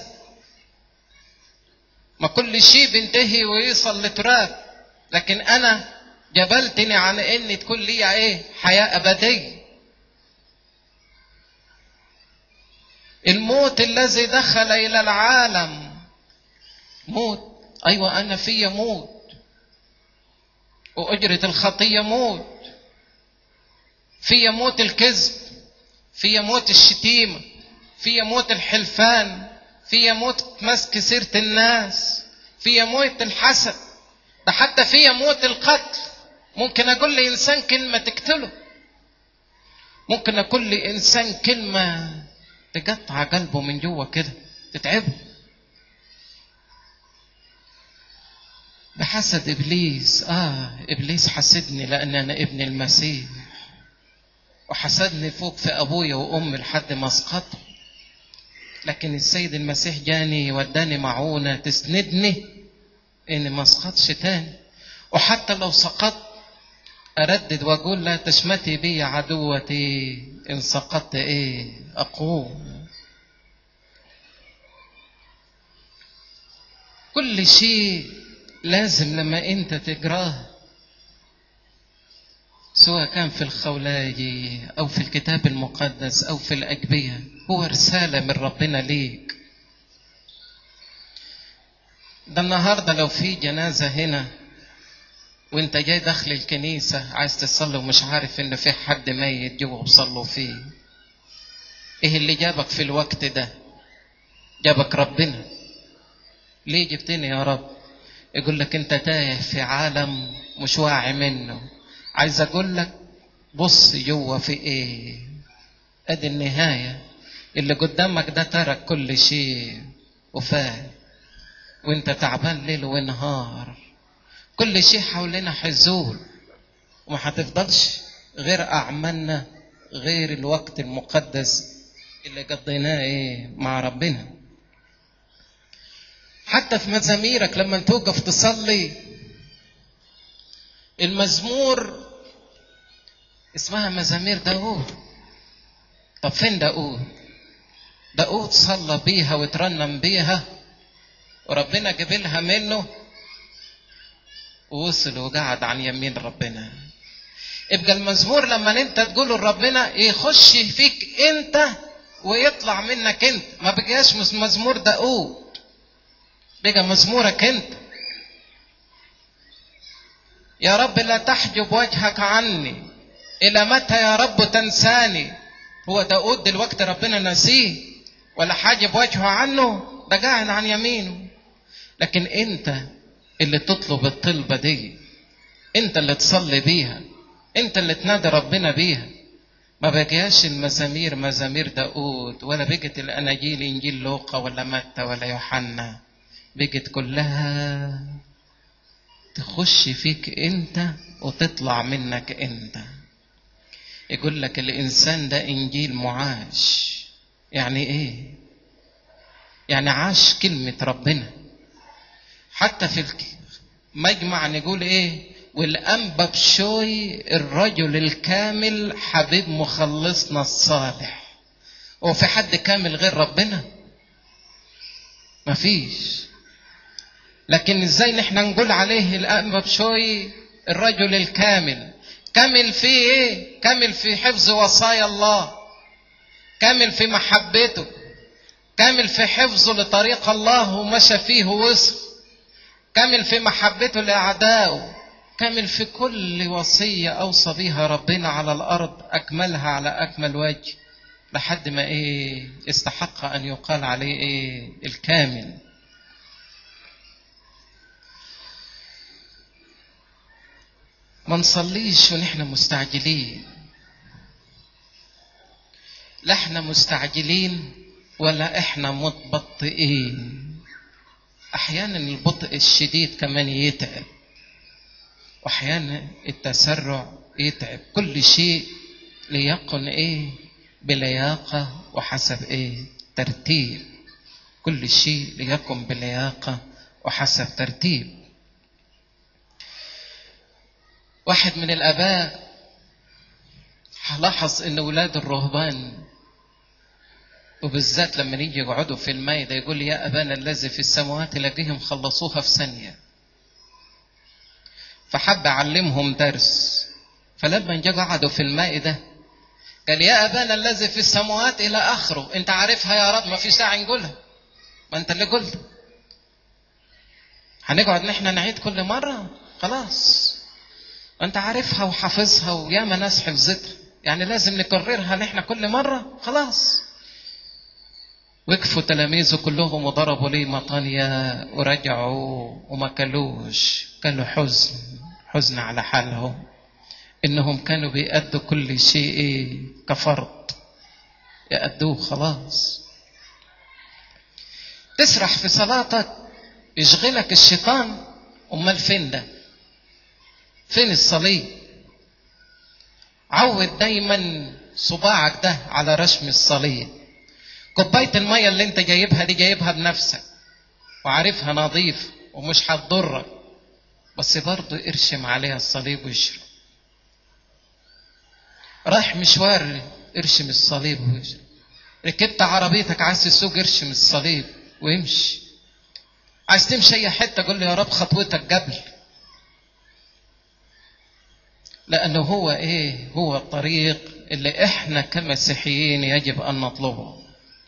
ما كل شيء بينتهي ويوصل لتراب لكن انا جبلتني على ان تكون لي ايه حياه ابديه الموت الذي دخل الى العالم موت ايوه انا في موت واجره الخطيه موت في موت الكذب في موت الشتيمه في موت الحلفان في موت مسك سيره الناس في موت الحسد ده حتى في موت القتل ممكن اقول لانسان كلمه تقتله ممكن اقول لانسان كلمه تقطع قلبه من جوه كده تتعبه بحسد ابليس اه ابليس حسدني لان انا ابن المسيح وحسدني فوق في ابويا وامي لحد ما اسقطوا لكن السيد المسيح جاني وداني معونه تسندني اني ما اسقطش تاني وحتى لو سقطت اردد واقول لا تشمتي بي عدوتي ان سقطت ايه اقوم كل شيء لازم لما انت تجراه سواء كان في الخولاجي او في الكتاب المقدس او في الاجبيه هو رساله من ربنا ليك ده النهارده لو في جنازه هنا وانت جاي داخل الكنيسة عايز تصلي ومش عارف ان في حد ميت جوه وصلوا فيه ايه اللي جابك في الوقت ده جابك ربنا ليه جبتني يا رب يقول لك انت تايه في عالم مش واعي منه عايز اقول لك بص جوه في ايه ادي النهاية اللي قدامك ده ترك كل شيء وفات وانت تعبان ليل ونهار كل شيء حوالينا حزول وما هتفضلش غير اعمالنا غير الوقت المقدس اللي قضيناه ايه مع ربنا حتى في مزاميرك لما توقف تصلي المزمور اسمها مزامير داود طب فين داود داود صلى بيها وترنم بيها وربنا جبلها منه ووصل وقعد عن يمين ربنا يبقى المزمور لما انت تقوله لربنا يخش فيك انت ويطلع منك انت ما بقاش مزمور داود بقى مزمورك انت يا رب لا تحجب وجهك عني الى متى يا رب تنساني هو داود دلوقتي ربنا نسيه ولا حاجب وجهه عنه ده قاعد عن يمينه لكن انت اللي تطلب الطلبة دي انت اللي تصلي بيها انت اللي تنادي ربنا بيها ما بقياش المزامير مزامير داود ولا بقت الاناجيل انجيل لوقا ولا متى ولا يوحنا بقت كلها تخش فيك انت وتطلع منك انت يقول لك الانسان ده انجيل معاش يعني ايه يعني عاش كلمة ربنا حتى في المجمع نقول ايه والأنبا بشوي الرجل الكامل حبيب مخلصنا الصالح هو في حد كامل غير ربنا مفيش لكن ازاي نحن نقول عليه الأنبا بشوي الرجل الكامل كامل في ايه كامل في حفظ وصايا الله كامل في محبته كامل في حفظه لطريق الله ومشى فيه ووصل كامل في محبته لأعدائه كامل في كل وصية أوصى بها ربنا على الأرض أكملها على أكمل وجه لحد ما إيه استحق أن يقال عليه إيه الكامل ما نصليش ونحن مستعجلين لا احنا مستعجلين ولا احنا متبطئين احيانا البطء الشديد كمان يتعب واحيانا التسرع يتعب كل شيء ليكن ايه بلياقه وحسب ايه ترتيب كل شيء ليكن بلياقه وحسب ترتيب واحد من الاباء لاحظ ان اولاد الرهبان وبالذات لما يجي يقعدوا في المائدة يقول يا أبانا الذي في السماوات تلاقيهم خلصوها في ثانية فحب أعلمهم درس فلما جا قعدوا في المائدة قال يا أبانا الذي في السماوات إلى آخره أنت عارفها يا رب ما في ساعة نقولها ما أنت اللي قلت هنقعد نحن نعيد كل مرة خلاص أنت عارفها وحافظها وياما ناس حفظتها يعني لازم نكررها نحن كل مرة خلاص وقفوا تلاميذه كلهم وضربوا لي مطانيا ورجعوا وما كلوش كانوا حزن حزن على حالهم انهم كانوا بيأدوا كل شيء كفرض يأدوه خلاص تسرح في صلاتك يشغلك الشيطان امال فين ده فين الصليب عود دايما صباعك ده على رشم الصليب كوباية المية اللي انت جايبها دي جايبها بنفسك وعارفها نظيف ومش هتضرك بس برضه ارشم عليها الصليب واشرب رايح مشوار ارشم الصليب واشرب ركبت عربيتك عايز تسوق ارشم الصليب وامشي عايز تمشي اي حته قول له يا رب خطوتك قبل لانه هو ايه هو الطريق اللي احنا كمسيحيين يجب ان نطلبه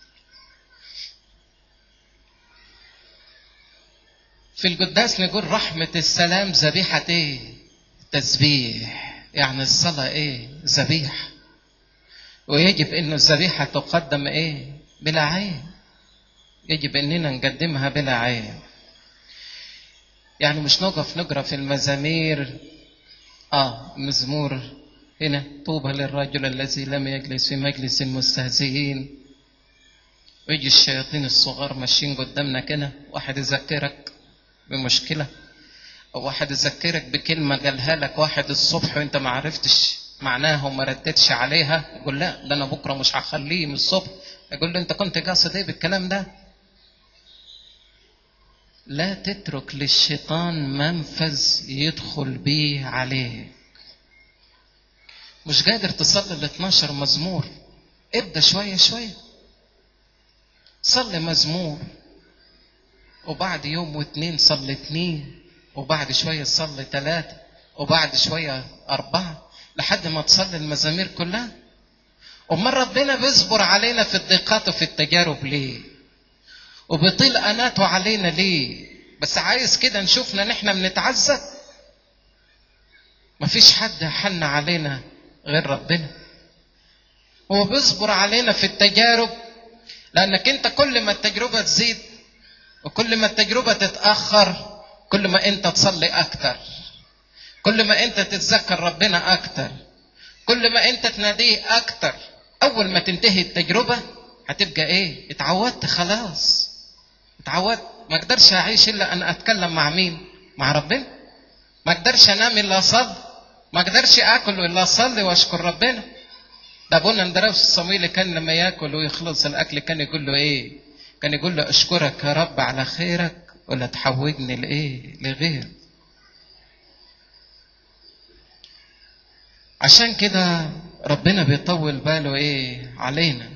في القداس نقول رحمة السلام ذبيحة ايه؟ تسبيح يعني الصلاة ايه؟ ذبيحة ويجب ان الذبيحة تقدم ايه؟ بلا عين يجب اننا نقدمها بلا عين يعني مش نقف نقرا في المزامير اه مزمور هنا طوبى للرجل الذي لم يجلس في مجلس المستهزئين ويجي الشياطين الصغار ماشيين قدامنا كده واحد يذكرك بمشكلة أو واحد يذكرك بكلمة قالها لك واحد الصبح وأنت ما عرفتش معناها وما ردتش عليها يقول لا ده أنا بكرة مش هخليه من الصبح يقول له أنت كنت قاصد إيه بالكلام ده لا تترك للشيطان منفذ يدخل بيه عليك مش قادر تصلي ال 12 مزمور ابدا شويه شويه صلي مزمور وبعد يوم واتنين صلي اتنين وبعد شوية صلي تلاتة وبعد شوية أربعة لحد ما تصلي المزامير كلها أمال ربنا بيصبر علينا في الضيقات وفي التجارب ليه وبيطيل أناته علينا ليه بس عايز كده نشوفنا نحن بنتعذب مفيش حد حن علينا غير ربنا هو بيصبر علينا في التجارب لانك انت كل ما التجربه تزيد وكل ما التجربه تتاخر كل ما انت تصلي اكتر كل ما انت تتذكر ربنا اكتر كل ما انت تناديه اكتر اول ما تنتهي التجربه هتبقى ايه اتعودت خلاص اتعودت ما اقدرش اعيش الا ان اتكلم مع مين مع ربنا ما اقدرش انام الا اصلي ما اقدرش اكل الا اصلي واشكر ربنا ده ابونا اندراوس الصمويلي كان لما ياكل ويخلص الاكل كان يقول له ايه كان يقول له اشكرك يا رب على خيرك ولا تحوجني لايه لغير عشان كده ربنا بيطول باله ايه علينا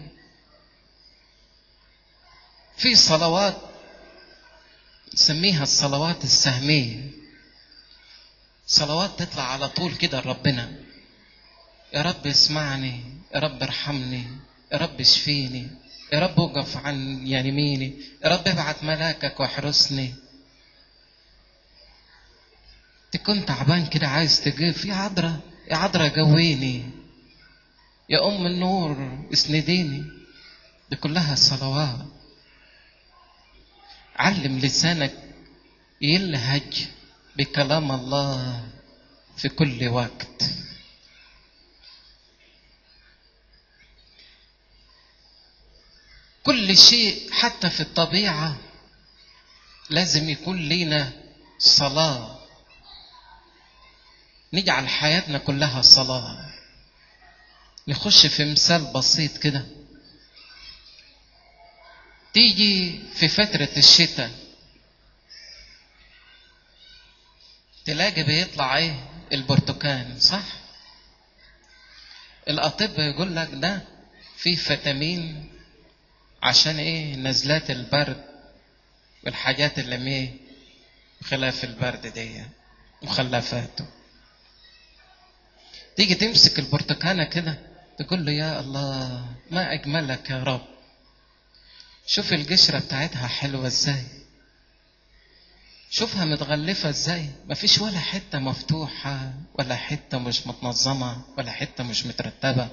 في صلوات نسميها الصلوات السهميه صلوات تطلع على طول كده لربنا يا رب اسمعني يا رب ارحمني يا رب اشفيني يا رب وقف عن يميني يا رب ابعت ملاكك واحرسني تكون تعبان كده عايز تجيب يا عذرا يا عذرا جويني يا ام النور اسنديني دي كلها صلوات علم لسانك يلهج بكلام الله في كل وقت كل شيء حتى في الطبيعة لازم يكون لنا صلاة نجعل حياتنا كلها صلاة نخش في مثال بسيط كده تيجي في فترة الشتاء تلاقي بيطلع ايه البرتقال صح الاطباء يقول لك ده فيه فيتامين عشان ايه نزلات البرد والحاجات اللي ايه خلاف البرد دي مخلفاته تيجي تمسك البرتقانه كده تقول له يا الله ما اجملك يا رب شوف القشره بتاعتها حلوه ازاي شوفها متغلفة ازاي مفيش ولا حتة مفتوحة ولا حتة مش متنظمة ولا حتة مش مترتبة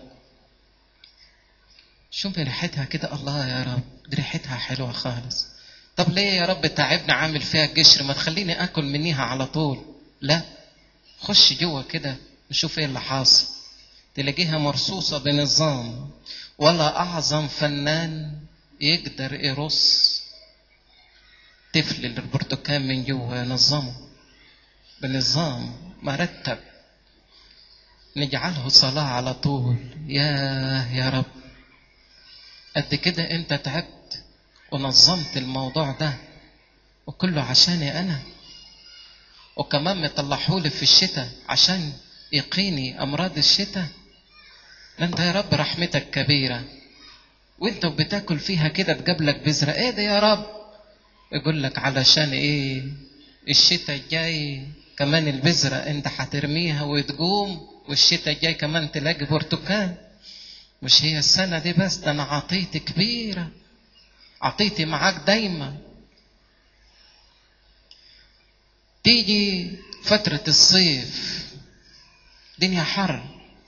شوف ريحتها كده الله يا رب دي ريحتها حلوة خالص طب ليه يا رب تعبنا عامل فيها قشر ما تخليني اكل منيها على طول لا خش جوه كده نشوف ايه اللي حاصل تلاقيها مرصوصة بنظام ولا اعظم فنان يقدر يرص تفل البرتقال من جوه ينظمه بنظام مرتب نجعله صلاة على طول يا يا رب قد كده انت تعبت ونظمت الموضوع ده وكله عشاني انا وكمان مطلعهولي في الشتاء عشان يقيني امراض الشتاء ده انت يا رب رحمتك كبيرة وانت بتاكل فيها كده تجابلك بذرة ايه ده يا رب يقول لك علشان ايه الشتاء الجاي كمان البذرة انت هترميها وتقوم والشتاء الجاي كمان تلاقي برتقال مش هي السنة دي بس ده أنا عطيتي كبيرة عطيتي معاك دايما تيجي فترة الصيف دنيا حر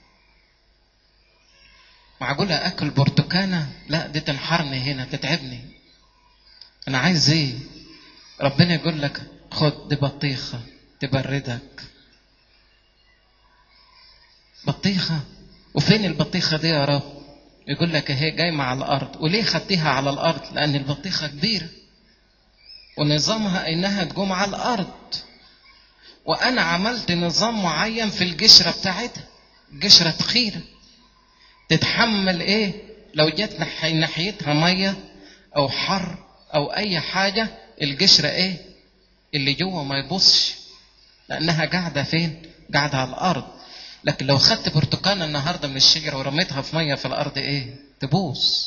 معقولة أكل برتقانة لا دي تنحرني هنا تتعبني أنا عايز إيه ربنا يقول لك خد دي بطيخة تبردك بطيخة وفين البطيخة دي يا رب يقول لك اهي جايمة على الأرض وليه خدتيها على الأرض لأن البطيخة كبيرة ونظامها إنها تقوم على الأرض وأنا عملت نظام معين في القشرة بتاعتها قشرة تخينة تتحمل إيه لو جت ناحي- ناحيتها مية أو حر أو أي حاجة القشرة إيه اللي جوه ما يبصش لأنها قاعدة فين قاعدة على الأرض لكن لو خدت برتقانة النهاردة من الشجرة ورميتها في مية في الأرض إيه تبوظ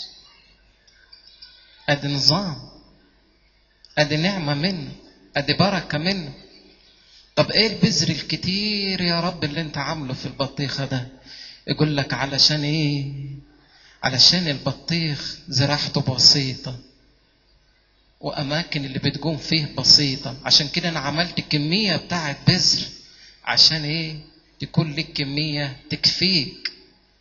أدي نظام أدي نعمة منه أدي بركة منه طب ايه البذر الكتير يا رب اللي انت عامله في البطيخة ده يقول لك علشان ايه علشان البطيخ زراعته بسيطة وأماكن اللي بتقوم فيه بسيطة عشان كده أنا عملت كمية بتاعة بذر عشان إيه تكون لك كمية تكفيك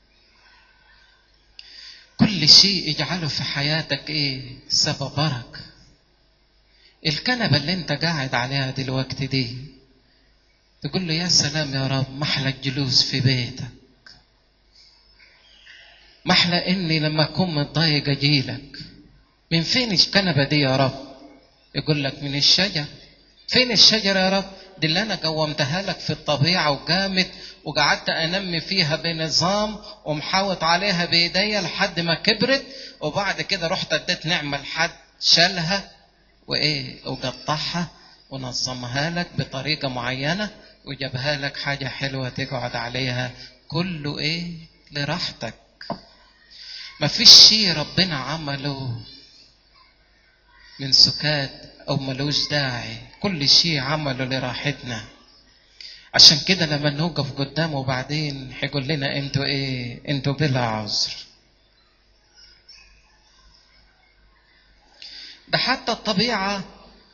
كل شيء اجعله في حياتك إيه سبب بركة الكنبة اللي أنت قاعد عليها دلوقتي دي تقول له يا سلام يا رب محلى الجلوس في بيتك محلى اني لما اكون متضايق اجيلك من فين الكنبه دي يا رب يقول لك من الشجر فين الشجره يا رب دي اللي انا قومتها لك في الطبيعه وقامت وقعدت انمي فيها بنظام ومحاوط عليها بايديا لحد ما كبرت وبعد كده رحت اديت نعمه لحد شالها وايه وقطعها ونظمها لك بطريقه معينه وجابها لك حاجه حلوه تقعد عليها كله ايه لراحتك ما فيش شيء ربنا عمله من سكات او ملوش داعي كل شيء عمله لراحتنا عشان كده لما نوقف قدامه بعدين هيقول لنا انتوا ايه انتوا بلا عذر ده حتى الطبيعه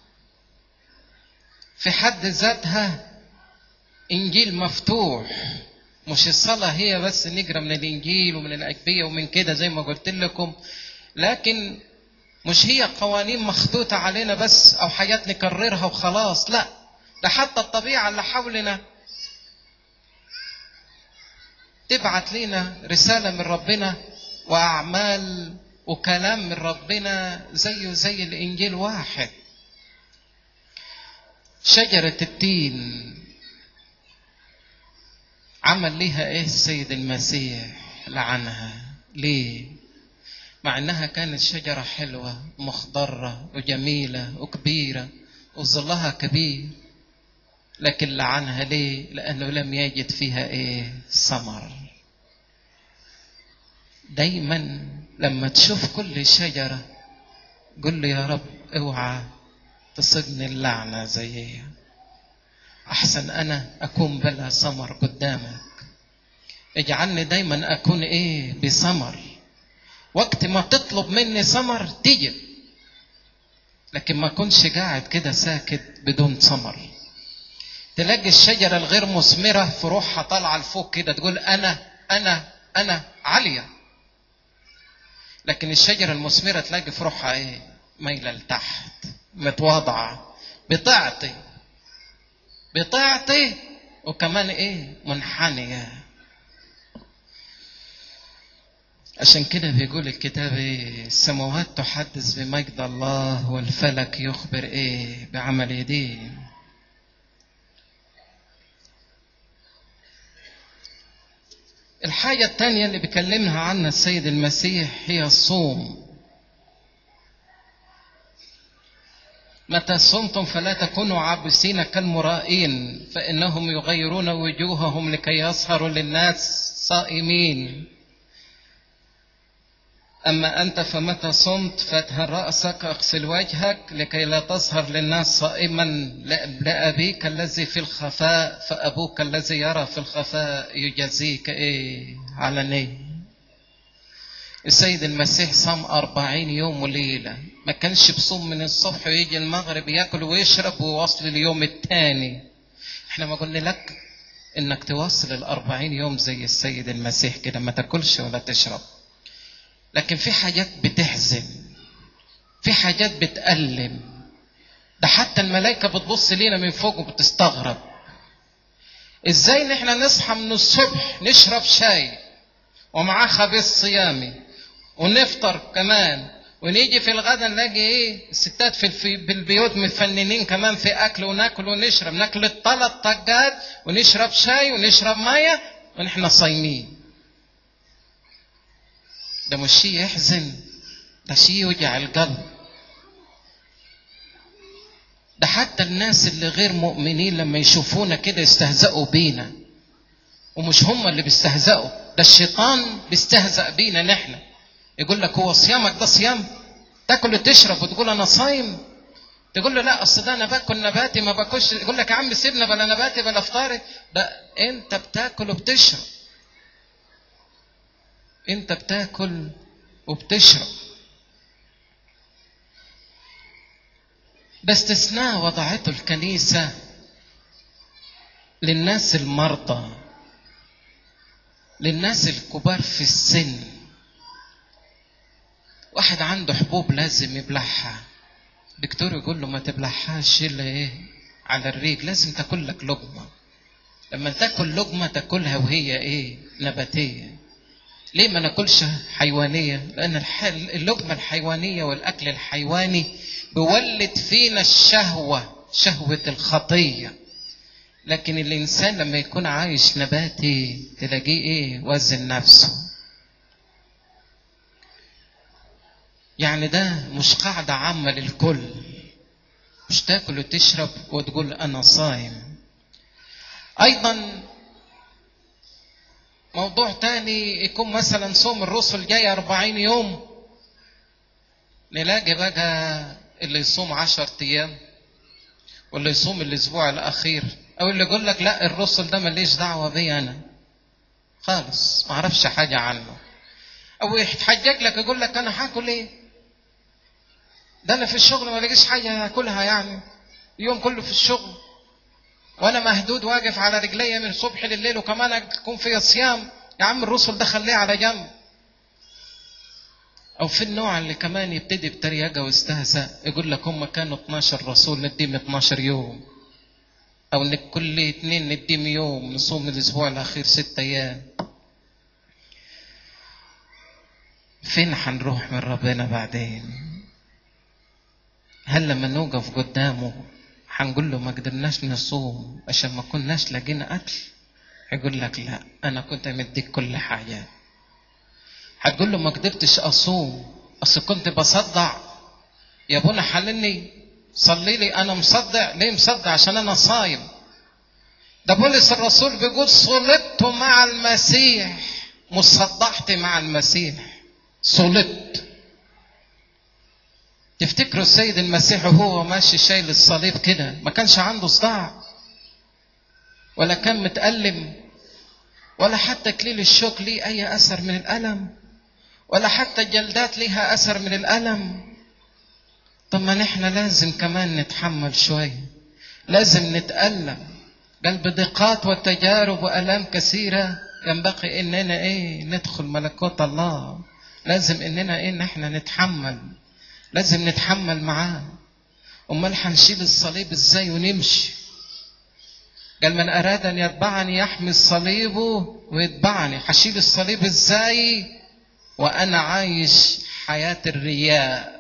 في حد ذاتها انجيل مفتوح مش الصلاة هي بس نقرا من الانجيل ومن الاجبية ومن كده زي ما قلت لكم لكن مش هي قوانين مخطوطة علينا بس او حاجات نكررها وخلاص لا ده حتى الطبيعة اللي حولنا تبعت لنا رسالة من ربنا واعمال وكلام من ربنا زيه زي الانجيل واحد شجرة التين عمل ليها ايه السيد المسيح لعنها ليه مع انها كانت شجرة حلوة مخضرة وجميلة وكبيرة وظلها كبير لكن لعنها ليه لانه لم يجد فيها ايه ثمر دايما لما تشوف كل شجرة قل له يا رب اوعى تصدني اللعنة زيها أحسن أنا أكون بلا ثمر قدامك اجعلني دايما أكون إيه بثمر وقت ما تطلب مني ثمر تجد لكن ما كنش قاعد كده ساكت بدون ثمر تلاقي الشجرة الغير مثمرة في روحها طالعة لفوق كده تقول أنا أنا أنا عالية لكن الشجرة المثمرة تلاقي في روحها إيه مايلة لتحت متواضعة بتعطي بتعطي وكمان ايه منحنية عشان كده بيقول الكتاب ايه السماوات تحدث بمجد الله والفلك يخبر ايه بعمل يديه الحاجة الثانية اللي بيكلمها عنها السيد المسيح هي الصوم متى صمتم فلا تكونوا عابسين كالمرائين فإنهم يغيرون وجوههم لكي يظهروا للناس صائمين أما أنت فمتى صمت فاتهن رأسك اغسل وجهك لكي لا تظهر للناس صائما لأبيك الذي في الخفاء فأبوك الذي يرى في الخفاء يجازيك إيه علني السيد المسيح صام أربعين يوم وليلة ما كانش بصوم من الصبح ويجي المغرب ياكل ويشرب ويواصل اليوم الثاني احنا ما قلنا لك انك تواصل الأربعين يوم زي السيد المسيح كده ما تاكلش ولا تشرب لكن في حاجات بتحزن في حاجات بتألم ده حتى الملائكة بتبص لينا من فوق وبتستغرب ازاي ان احنا نصحى من الصبح نشرب شاي ومعاه خبيث صيامي ونفطر كمان ونيجي في الغدا نلاقي ايه الستات في الفي بالبيوت مفننين كمان في اكل وناكل ونشرب ناكل الثلاث طاقات ونشرب شاي ونشرب ميه ونحن صايمين ده مش شيء يحزن ده شيء يوجع القلب ده حتى الناس اللي غير مؤمنين لما يشوفونا كده يستهزئوا بينا ومش هم اللي بيستهزئوا ده الشيطان بيستهزأ بينا نحن يقول لك هو صيامك ده صيام تاكل وتشرب وتقول انا صايم تقول له لا اصل ده انا باكل نباتي ما باكلش يقول لك يا عم سيبنا بلا نباتي بلا فطاري ده انت بتاكل وبتشرب انت بتاكل وبتشرب باستثناء وضعته الكنيسة للناس المرضى للناس الكبار في السن واحد عنده حبوب لازم يبلعها دكتور يقول له ما تبلعهاش الا ايه على الريق لازم تاكل لك لقمه لما تاكل لقمه تاكلها وهي ايه نباتيه ليه ما ناكلش حيوانيه لان الح... اللقمه الحيوانيه والاكل الحيواني بيولد فينا الشهوه شهوه الخطيه لكن الانسان لما يكون عايش نباتي تلاقيه ايه وزن نفسه يعني ده مش قاعدة عامة للكل مش تاكل وتشرب وتقول أنا صايم أيضا موضوع تاني يكون مثلا صوم الرسل جاي أربعين يوم نلاقي بقى اللي يصوم عشر أيام واللي يصوم الأسبوع الأخير أو اللي يقول لك لا الرسل ده ماليش دعوة بي أنا خالص ما أعرفش حاجة عنه أو يتحجج لك يقول لك أنا هاكل إيه ده انا في الشغل ما لاقيش حاجه اكلها يعني اليوم كله في الشغل وانا مهدود واقف على رجلي من الصبح لليل وكمان اكون في صيام يا عم الرسل ده خليه على جنب او في النوع اللي كمان يبتدي بتريقه واستهزاء يقول لك هم كانوا 12 رسول نديهم 12 يوم او انك كل اثنين نديهم يوم نصوم الاسبوع الاخير ست ايام فين هنروح من ربنا بعدين هل لما نوقف قدامه هنقول له ما قدرناش نصوم عشان ما كناش لاقينا اكل هيقول لك لا انا كنت مديك كل حاجه هتقول له ما قدرتش اصوم اصل كنت بصدع يا ابونا حللني صلي لي انا مصدع ليه مصدع عشان انا صايم ده بولس الرسول بيقول صلبت مع المسيح مصدحت مع المسيح صلبت تفتكروا السيد المسيح وهو ماشي شايل الصليب كده ما كانش عنده صداع ولا كان متألم ولا حتى كليل الشوك ليه أي أثر من الألم ولا حتى الجلدات ليها أثر من الألم طب ما نحن لازم كمان نتحمل شوية لازم نتألم بل بضيقات وتجارب وآلام كثيرة ينبغي إننا إيه ندخل ملكوت الله لازم إننا إيه نحن نتحمل لازم نتحمل معاه امال هنشيل الصليب ازاي ونمشي قال من اراد ان يتبعني يحمل صليبه ويتبعني هشيل الصليب ازاي وانا عايش حياه الرياء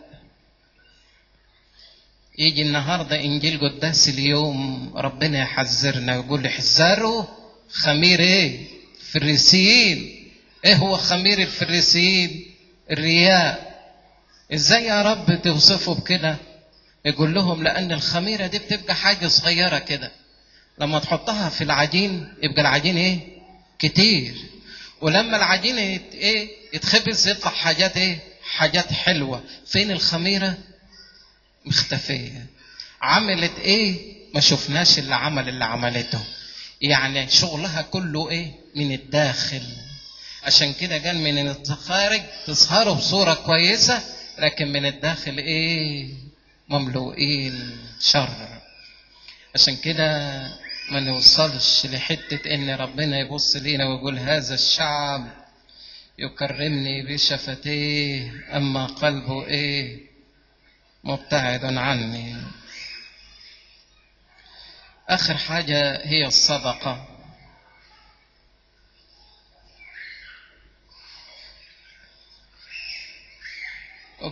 يجي النهارده انجيل قداس اليوم ربنا يحذرنا ويقول احذروا خمير ايه فريسيين ايه هو خمير الفريسيين الرياء ازاي يا رب توصفه بكده يقول لهم لان الخميره دي بتبقى حاجه صغيره كده لما تحطها في العجين يبقى العجين ايه كتير ولما العجين يت ايه يتخبز يطلع حاجات ايه حاجات حلوه فين الخميره مختفيه عملت ايه ما شفناش اللي عمل اللي عملته يعني شغلها كله ايه من الداخل عشان كده قال من الخارج تظهروا بصوره كويسه لكن من الداخل ايه مملوئين شر عشان كده ما نوصلش لحتة ان ربنا يبص لينا ويقول هذا الشعب يكرمني بشفتيه اما قلبه ايه مبتعد عني اخر حاجة هي الصدقة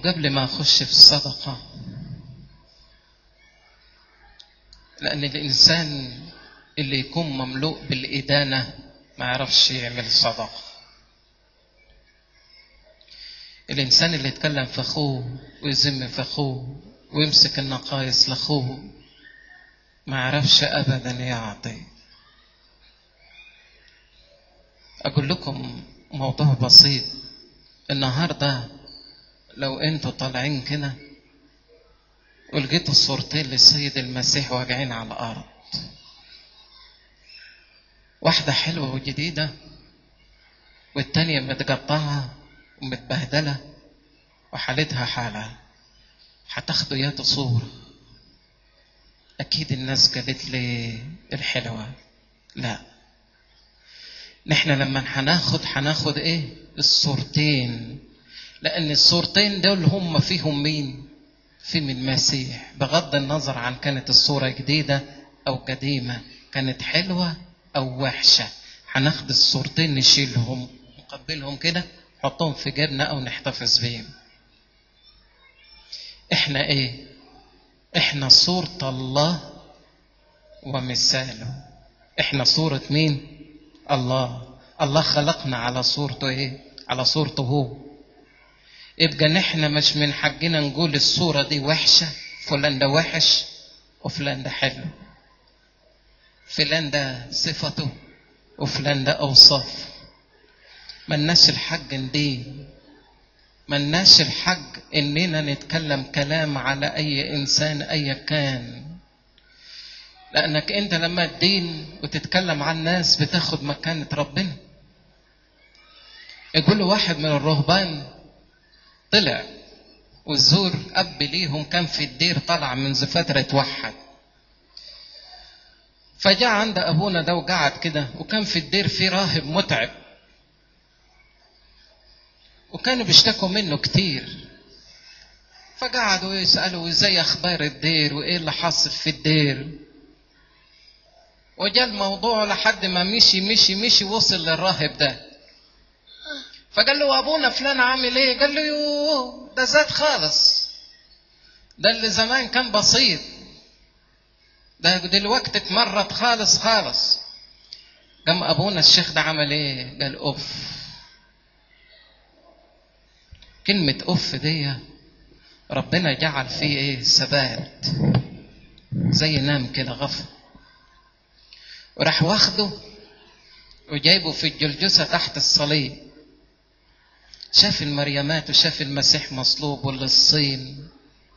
وقبل ما أخش في الصدقة لأن الإنسان اللي يكون مملوء بالإدانة ما يعرفش يعمل صدقة الإنسان اللي يتكلم في أخوه ويذم في أخوه ويمسك النقايص لأخوه ما يعرفش أبدا يعطي أقول لكم موضوع بسيط النهاردة لو أنتوا طالعين كده ولقيتوا الصورتين للسيد المسيح واقعين على الأرض واحدة حلوة وجديدة والتانية متقطعة ومتبهدلة وحالتها حالة هتاخدوا يا صورة أكيد الناس قالت لي الحلوة لا نحن لما هناخد هناخد ايه الصورتين لأن الصورتين دول هم فيهم مين فيهم المسيح بغض النظر عن كانت الصورة جديدة أو قديمة كانت حلوة أو وحشة هناخد الصورتين نشيلهم نقبلهم كده نحطهم في جيبنا أو نحتفظ بيهم احنا ايه احنا صورة الله ومثاله احنا صورة مين الله الله خلقنا على صورته ايه على صورته هو يبقى نحن مش من حقنا نقول الصورة دي وحشة فلان ده وحش وفلان ده حلو فلان ده صفته وفلان ده أوصاف ملناش الحق ندين ملناش الحق إننا نتكلم كلام على أي إنسان أيا كان لأنك أنت لما تدين وتتكلم عن ناس بتاخد مكانة ربنا يقول له واحد من الرهبان طلع والزور أب ليهم كان في الدير طلع من فترة اتوحد فجاء عند أبونا ده وقعد كده وكان في الدير في راهب متعب وكانوا بيشتكوا منه كتير فقعدوا يسألوا ازاي أخبار الدير وإيه اللي حاصل في الدير وجاء الموضوع لحد ما مشي مشي مشي وصل للراهب ده فقال له ابونا فلان عامل ايه قال له يوه ده زاد خالص ده اللي زمان كان بسيط ده دلوقتي اتمرد خالص خالص قام ابونا الشيخ ده عمل ايه قال اوف كلمة اوف دي ربنا جعل فيه ايه ثبات زي نام كده غفل وراح واخده وجايبه في الجلجسة تحت الصليب شاف المريمات وشاف المسيح مصلوب والصين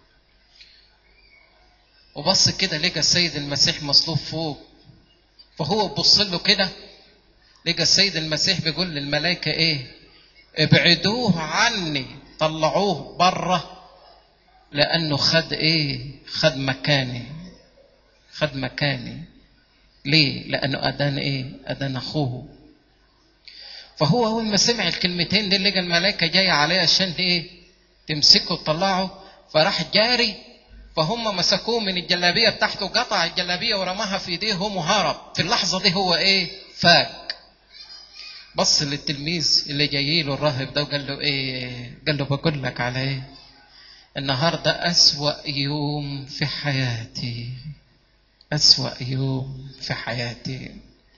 وبص كده لقى السيد المسيح مصلوب فوق فهو بص له كده لقى السيد المسيح بيقول للملائكة ايه ابعدوه عني طلعوه بره لانه خد ايه خد مكاني خد مكاني ليه لانه ادان ايه ادان اخوه فهو اول ما سمع الكلمتين دي لقى الملائكه جايه عليه عشان ايه تمسكه وتطلعه فراح جاري فهم مسكوه من الجلابيه بتاعته قطع الجلابيه ورماها في ايديهم وهرب في اللحظه دي هو ايه فاك بص للتلميذ اللي جاي له الراهب ده وقال له ايه قال له بقول لك على ايه النهارده اسوا يوم في حياتي اسوا يوم في حياتي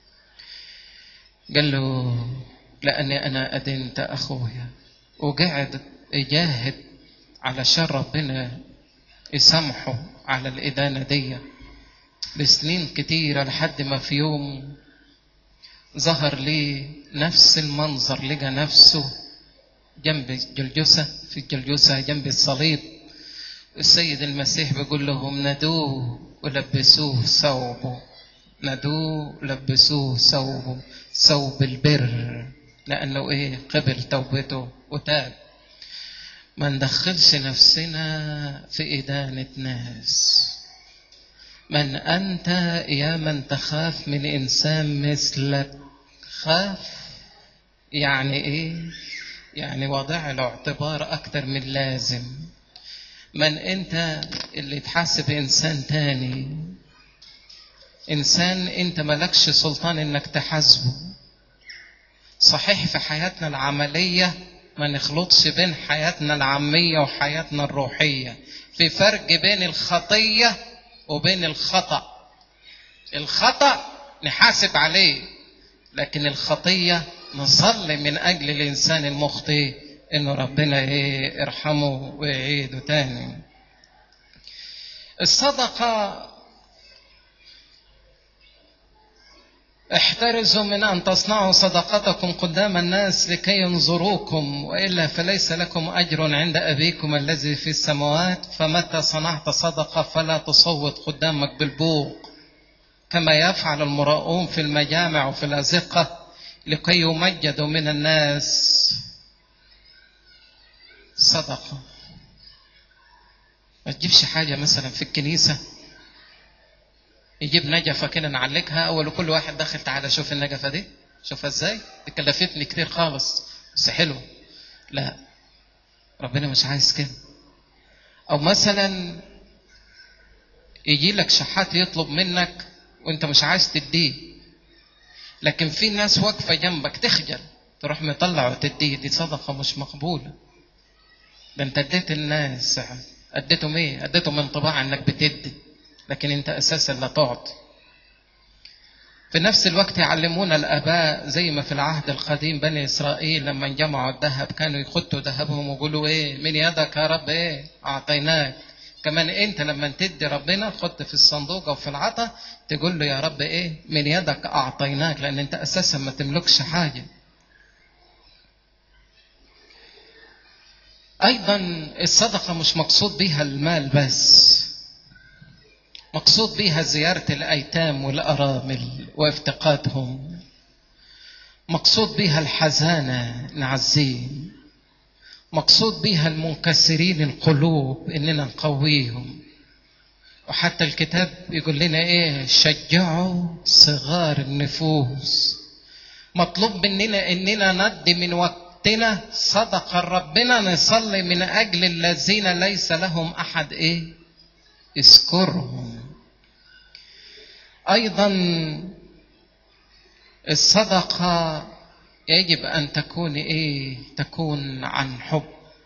قال له لأني أنا أدنت أخويا وقعد يجاهد علشان ربنا يسامحه على الإدانة دي لسنين كتيرة لحد ما في يوم ظهر لي نفس المنظر لقى نفسه جنب الجلجسة في الجلجسة جنب الصليب السيد المسيح بيقول لهم ندوه ولبسوه ثوبه ندوه لبسوه ثوبه ثوب البر لأنه إيه قبل توبته وتاب ما ندخلش نفسنا في إدانة ناس من أنت يا من تخاف من إنسان مثلك خاف يعني إيه يعني وضع له اعتبار أكتر من لازم من أنت اللي تحاسب إنسان تاني إنسان أنت ملكش سلطان إنك تحاسبه صحيح في حياتنا العملية ما نخلطش بين حياتنا العامية وحياتنا الروحية في فرق بين الخطية وبين الخطأ الخطأ نحاسب عليه لكن الخطية نصلي من أجل الإنسان المخطئ إنه ربنا إيه ارحمه ويعيده تاني الصدقة احترزوا من أن تصنعوا صدقتكم قدام الناس لكي ينظروكم وإلا فليس لكم أجر عند أبيكم الذي في السماوات فمتى صنعت صدقة فلا تصوت قدامك بالبوق كما يفعل المراؤون في المجامع وفي الأزقة لكي يمجدوا من الناس صدقة ما تجيبش حاجة مثلا في الكنيسة يجيب نجفة كده نعلقها أول كل واحد داخل تعالى شوف النجفة دي شوفها ازاي دي كلفتني كتير خالص بس حلو لا ربنا مش عايز كده أو مثلا يجي لك شحات يطلب منك وانت مش عايز تديه لكن في ناس واقفة جنبك تخجل تروح مطلع وتديه دي صدقة مش مقبولة ده انت اديت الناس اديتهم ايه اديتهم انطباع انك بتدي لكن انت اساسا لا تعطي في نفس الوقت يعلمونا الاباء زي ما في العهد القديم بني اسرائيل لما جمعوا الذهب كانوا يخطوا ذهبهم ويقولوا ايه من يدك يا رب ايه اعطيناك كمان انت لما تدي ربنا تحط في الصندوق او في العطا تقول له يا رب ايه من يدك اعطيناك لان انت اساسا ما تملكش حاجه ايضا الصدقه مش مقصود بها المال بس مقصود بها زياره الايتام والارامل وافتقادهم مقصود بها الحزانه نعزيهم مقصود بها المنكسرين القلوب اننا نقويهم وحتى الكتاب يقول لنا ايه شجعوا صغار النفوس مطلوب مننا اننا ندي من وقتنا صدقه ربنا نصلي من اجل الذين ليس لهم احد ايه اذكرهم ايضا الصدقه يجب ان تكون ايه تكون عن حب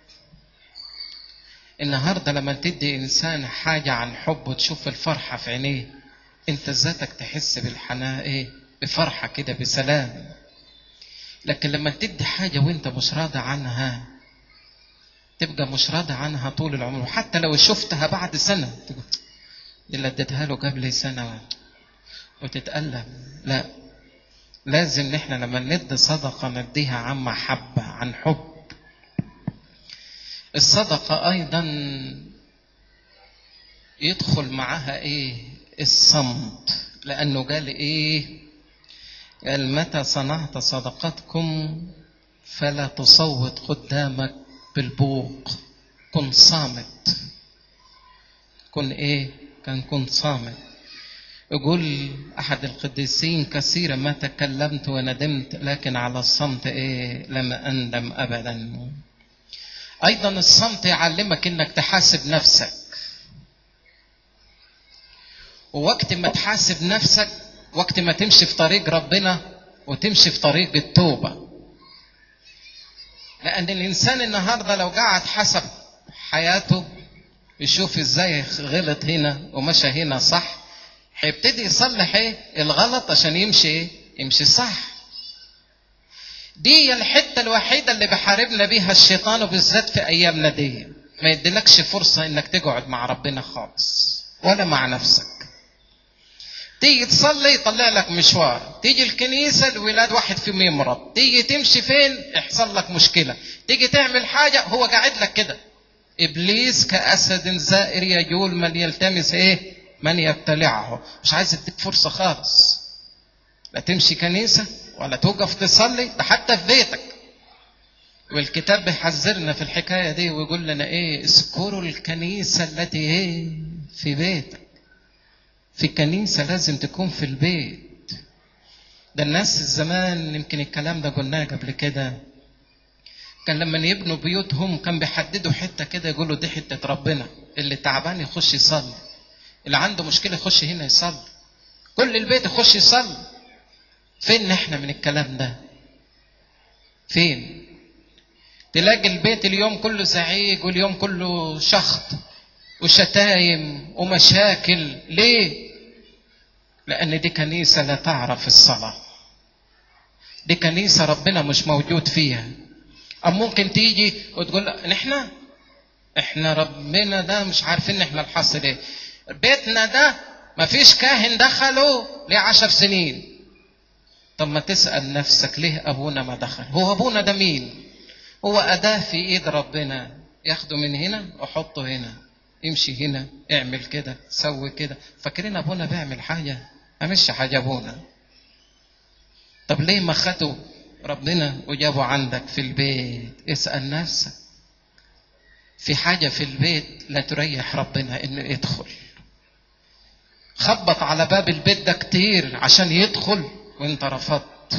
النهارده لما تدي انسان حاجه عن حب وتشوف الفرحه في عينيه انت ذاتك تحس بالحناء ايه بفرحه كده بسلام لكن لما تدي حاجه وانت مش راضي عنها تبقى مش راضي عنها طول العمر وحتى لو شفتها بعد سنه تقول دي اللي اديتها له قبل سنه وتتألم لا لازم نحن لما ندي صدقة نديها عن محبة عن حب الصدقة أيضا يدخل معها إيه الصمت لأنه قال إيه قال متى صنعت صدقتكم فلا تصوت قدامك بالبوق كن صامت كن إيه كان كن صامت يقول أحد القديسين كثيرا ما تكلمت وندمت لكن على الصمت إيه لم أندم أبدا أيضا الصمت يعلمك إنك تحاسب نفسك ووقت ما تحاسب نفسك وقت ما تمشي في طريق ربنا وتمشي في طريق التوبة لأن الإنسان النهاردة لو قعد حسب حياته يشوف إزاي غلط هنا ومشى هنا صح هيبتدي يصلح ايه الغلط عشان يمشي ايه يمشي صح دي الحته الوحيده اللي بحاربنا بيها الشيطان وبالذات في ايامنا دي ما يديلكش فرصه انك تقعد مع ربنا خالص ولا مع نفسك تيجي تصلي يطلع لك مشوار تيجي الكنيسة الولاد واحد فيهم يمرض تيجي تمشي فين يحصل لك مشكلة تيجي تعمل حاجة هو قاعد لك كده إبليس كأسد زائر يجول من يلتمس إيه من يبتلعه مش عايز يديك فرصة خالص لا تمشي كنيسة ولا توقف تصلي ده حتى في بيتك والكتاب بيحذرنا في الحكاية دي ويقول لنا ايه اذكروا الكنيسة التي ايه في بيتك في كنيسة لازم تكون في البيت ده الناس الزمان يمكن الكلام ده قلناه قبل كده كان لما يبنوا بيوتهم كان بيحددوا حتة كده يقولوا دي حتة ربنا اللي تعبان يخش يصلي اللي عنده مشكلة يخش هنا يصلي كل البيت يخش يصلي فين احنا من الكلام ده فين تلاقي البيت اليوم كله زعيق واليوم كله شخط وشتايم ومشاكل ليه لان دي كنيسه لا تعرف الصلاه دي كنيسه ربنا مش موجود فيها أم ممكن تيجي وتقول نحن احنا ربنا ده مش عارفين احنا الحصل ايه بيتنا ده ما فيش كاهن دخله ليه عشر سنين طب ما تسأل نفسك ليه أبونا ما دخل هو أبونا ده مين هو أداة في إيد ربنا ياخده من هنا وحطه هنا امشي هنا اعمل كده سوي كده فاكرين أبونا بيعمل حاجة أمشي حاجة أبونا طب ليه ما خدوا ربنا وجابوا عندك في البيت اسأل نفسك في حاجة في البيت لا تريح ربنا إنه يدخل خبط على باب البيت ده كتير عشان يدخل وانت رفضت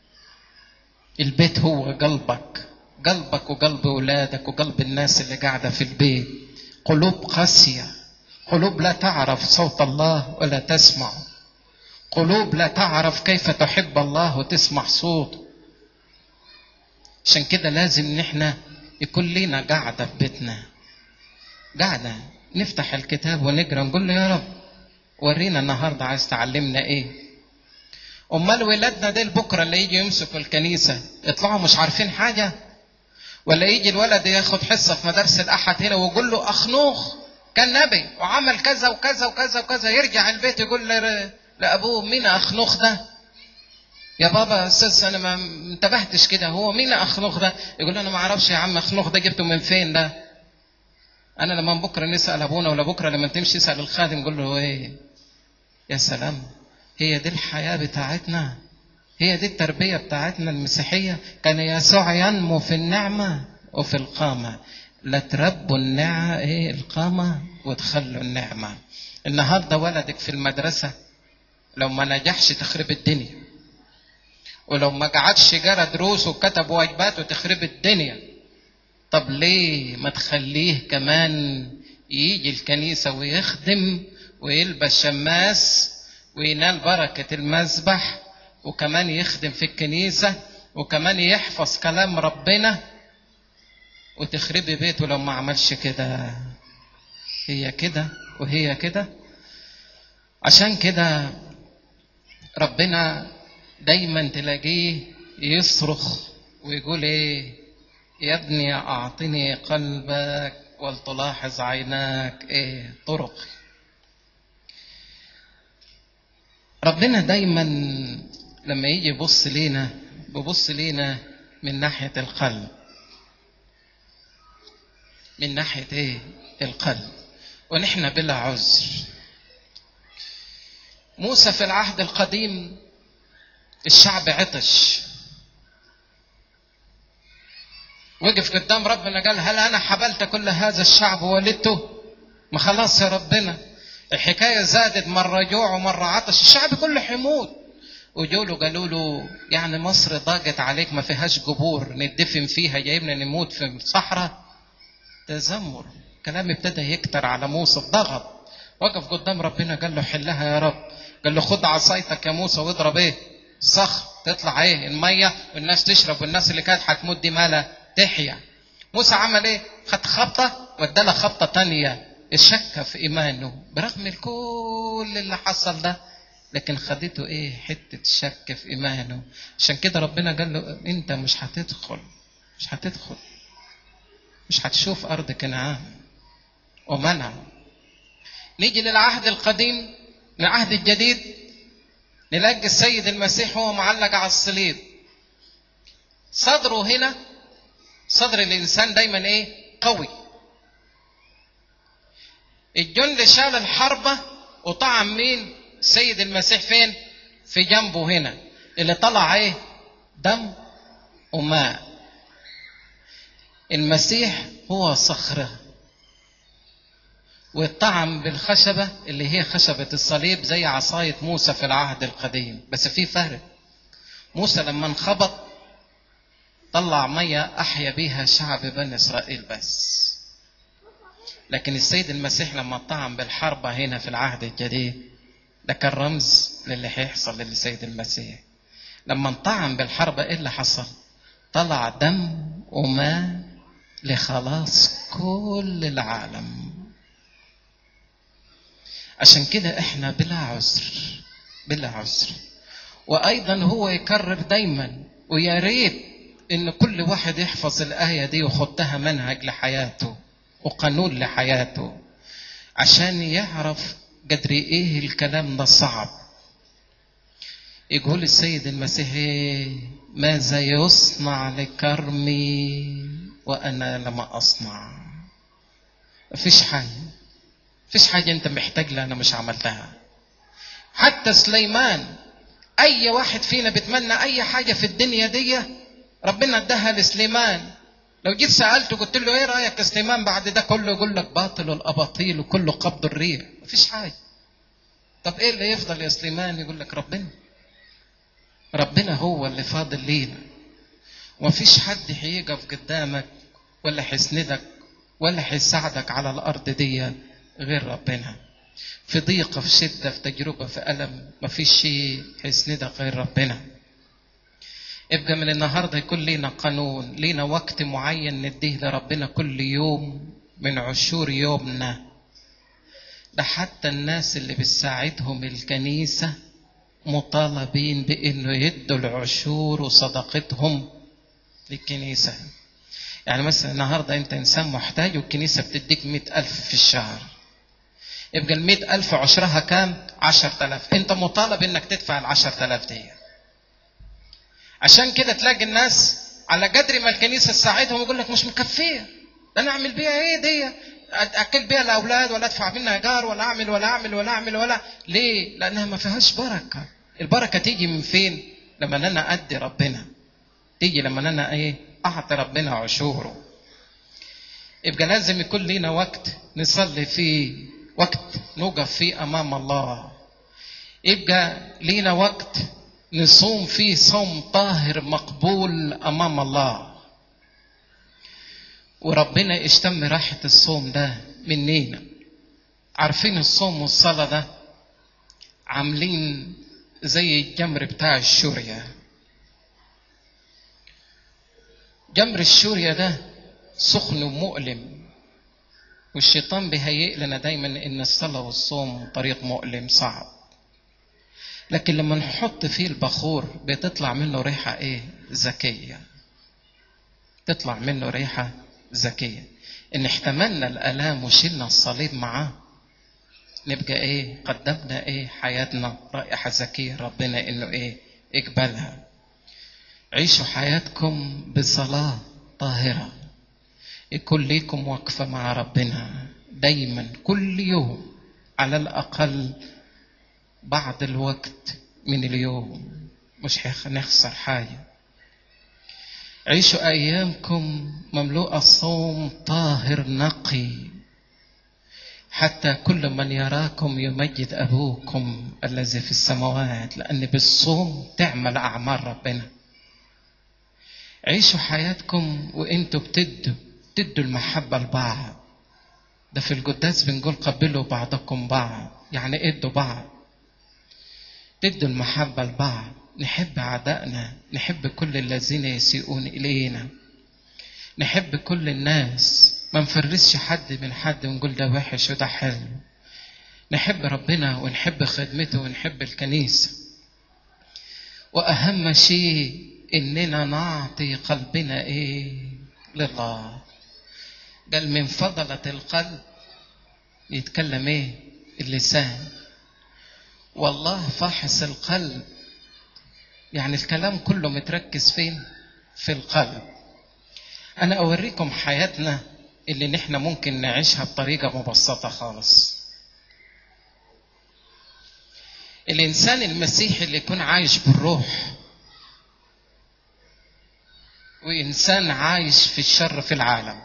البيت هو قلبك قلبك وقلب ولادك وقلب الناس اللي قاعدة في البيت قلوب قاسية قلوب لا تعرف صوت الله ولا تسمع قلوب لا تعرف كيف تحب الله وتسمع صوته عشان كده لازم ان احنا يكون لنا قاعدة في بيتنا قاعدة نفتح الكتاب ونقرا نقول له يا رب ورينا النهارده عايز تعلمنا ايه امال ولادنا دول بكره اللي يجي يمسكوا الكنيسه يطلعوا مش عارفين حاجه ولا يجي الولد ياخد حصه في مدارس الاحد هنا ويقول له اخنوخ كان نبي وعمل كذا وكذا وكذا وكذا يرجع البيت يقول ل- لابوه مين اخنوخ ده يا بابا استاذ انا ما انتبهتش كده هو مين اخنوخ ده يقول له انا ما اعرفش يا عم اخنوخ ده جبته من فين ده انا لما بكره نسال ابونا ولا بكره لما تمشي تسال الخادم قول له ايه يا سلام هي دي الحياه بتاعتنا هي دي التربيه بتاعتنا المسيحيه كان يسوع ينمو في النعمه وفي القامه لا تربوا النعمه ايه القامه وتخلوا النعمه النهارده ولدك في المدرسه لو ما نجحش تخرب الدنيا ولو ما قعدش جرى دروس وكتب واجبات وتخرب الدنيا طب ليه ما تخليه كمان يجي الكنيسة ويخدم ويلبس شماس وينال بركة المذبح وكمان يخدم في الكنيسة وكمان يحفظ كلام ربنا وتخربي بيته لو ما عملش كده هي كده وهي كده عشان كده ربنا دايما تلاقيه يصرخ ويقول ايه يا ابني اعطني قلبك ولتلاحظ عيناك ايه طرقي ربنا دايما لما يجي يبص لينا بيبص لينا من ناحية القلب من ناحية ايه القلب ونحن بلا عذر موسى في العهد القديم الشعب عطش وقف قدام ربنا قال هل انا حبلت كل هذا الشعب وولدته ما خلاص يا ربنا الحكايه زادت مره جوع ومره عطش الشعب كله حيموت وجوا له قالوا له يعني مصر ضاقت عليك ما فيهاش قبور ندفن فيها جايبنا نموت في الصحراء تذمر كلام ابتدى يكتر على موسى الضغط وقف قدام ربنا قال له حلها يا رب قال له خد عصايتك يا موسى واضرب ايه صخر تطلع ايه الميه والناس تشرب والناس اللي كانت هتموت دي مالها تحيا موسى عمل ايه خد خبطه وادالها خبطه تانية الشك في ايمانه برغم كل اللي حصل ده لكن خدته ايه حته شك في ايمانه عشان كده ربنا قال له انت مش هتدخل مش هتدخل مش هتشوف ارض كنعان ومنع نيجي للعهد القديم للعهد الجديد نلاقي السيد المسيح هو معلق على الصليب صدره هنا صدر الانسان دايما ايه قوي الجند شال الحربة وطعم مين السيد المسيح فين في جنبه هنا اللي طلع ايه دم وماء المسيح هو صخره والطعم بالخشبة اللي هي خشبة الصليب زي عصاية موسى في العهد القديم بس في فرق موسى لما انخبط طلع مية أحيا بيها شعب بني إسرائيل بس لكن السيد المسيح لما طعم بالحربة هنا في العهد الجديد ده كان رمز للي هيحصل للسيد المسيح لما انطعم بالحربة ايه اللي حصل طلع دم وماء لخلاص كل العالم عشان كده احنا بلا عذر بلا عذر وايضا هو يكرر دايما ويا ريت ان كل واحد يحفظ الايه دي ويحطها منهج لحياته وقانون لحياته عشان يعرف قدر ايه الكلام ده صعب يقول السيد المسيح ماذا يصنع لكرمي وانا لم اصنع مفيش حاجه مفيش حاجه انت محتاج لها انا مش عملتها حتى سليمان اي واحد فينا بيتمنى اي حاجه في الدنيا دي ربنا اداها لسليمان لو جيت سالته قلت له ايه رايك يا سليمان بعد ده كله يقول لك باطل الاباطيل وكله قبض الريح مفيش حاجه طب ايه اللي يفضل يا سليمان يقول لك ربنا ربنا هو اللي فاضل لينا ومفيش حد هيقف قدامك ولا هيسندك ولا هيساعدك على الارض دي غير ربنا في ضيقة في شدة في تجربة في ألم مفيش شيء هيسندك غير ربنا ابقى من النهاردة يكون لينا قانون لينا وقت معين نديه لربنا كل يوم من عشور يومنا ده حتى الناس اللي بتساعدهم الكنيسة مطالبين بانه يدوا العشور وصدقتهم للكنيسة يعني مثلا النهاردة انت انسان محتاج والكنيسة بتديك مئة الف في الشهر يبقى المئة الف عشرها كام عشر تلاف انت مطالب انك تدفع العشر تلاف دي عشان كده تلاقي الناس على قدر ما الكنيسة تساعدهم يقول لك مش مكفية ده انا اعمل بيها ايه دي اكل بيها الاولاد ولا ادفع منها ايجار ولا اعمل ولا اعمل ولا اعمل ولا ليه لانها ما فيهاش بركه البركه تيجي من فين لما انا ادي ربنا تيجي لما انا ايه اعطي ربنا عشوره يبقى لازم يكون لينا وقت نصلي فيه وقت نوقف فيه امام الله يبقى لينا وقت نصوم فيه صوم طاهر مقبول امام الله وربنا يشتم راحة الصوم ده منينا عارفين الصوم والصلاة ده عاملين زي الجمر بتاع الشورية جمر الشورية ده سخن ومؤلم والشيطان بيهيئ لنا دايما ان الصلاة والصوم طريق مؤلم صعب لكن لما نحط فيه البخور بتطلع منه ريحة ايه ذكية تطلع منه ريحة ذكية إن احتملنا الآلام وشلنا الصليب معاه نبقى إيه قدمنا إيه حياتنا رائحة ذكية ربنا إنه إيه اقبلها عيشوا حياتكم بصلاة طاهرة يكون ليكم وقفة مع ربنا دايما كل يوم على الأقل بعض الوقت من اليوم مش هنخسر حاجة عيشوا أيامكم مملوءة صوم طاهر نقي حتى كل من يراكم يمجد أبوكم الذي في السماوات لأن بالصوم تعمل أعمال ربنا عيشوا حياتكم وانتوا بتدوا تدوا المحبة لبعض ده في القداس بنقول قبلوا بعضكم بعض يعني ادوا بعض تدوا المحبة لبعض نحب أعدائنا نحب كل الذين يسيئون إلينا نحب كل الناس ما نفرسش حد من حد ونقول ده وحش وده حلو نحب ربنا ونحب خدمته ونحب الكنيسة وأهم شيء إننا نعطي قلبنا إيه لله قال من فضلة القلب يتكلم إيه اللسان والله فاحص القلب يعني الكلام كله متركز فين في القلب انا اوريكم حياتنا اللي نحن ممكن نعيشها بطريقة مبسطة خالص الانسان المسيحي اللي يكون عايش بالروح وانسان عايش في الشر في العالم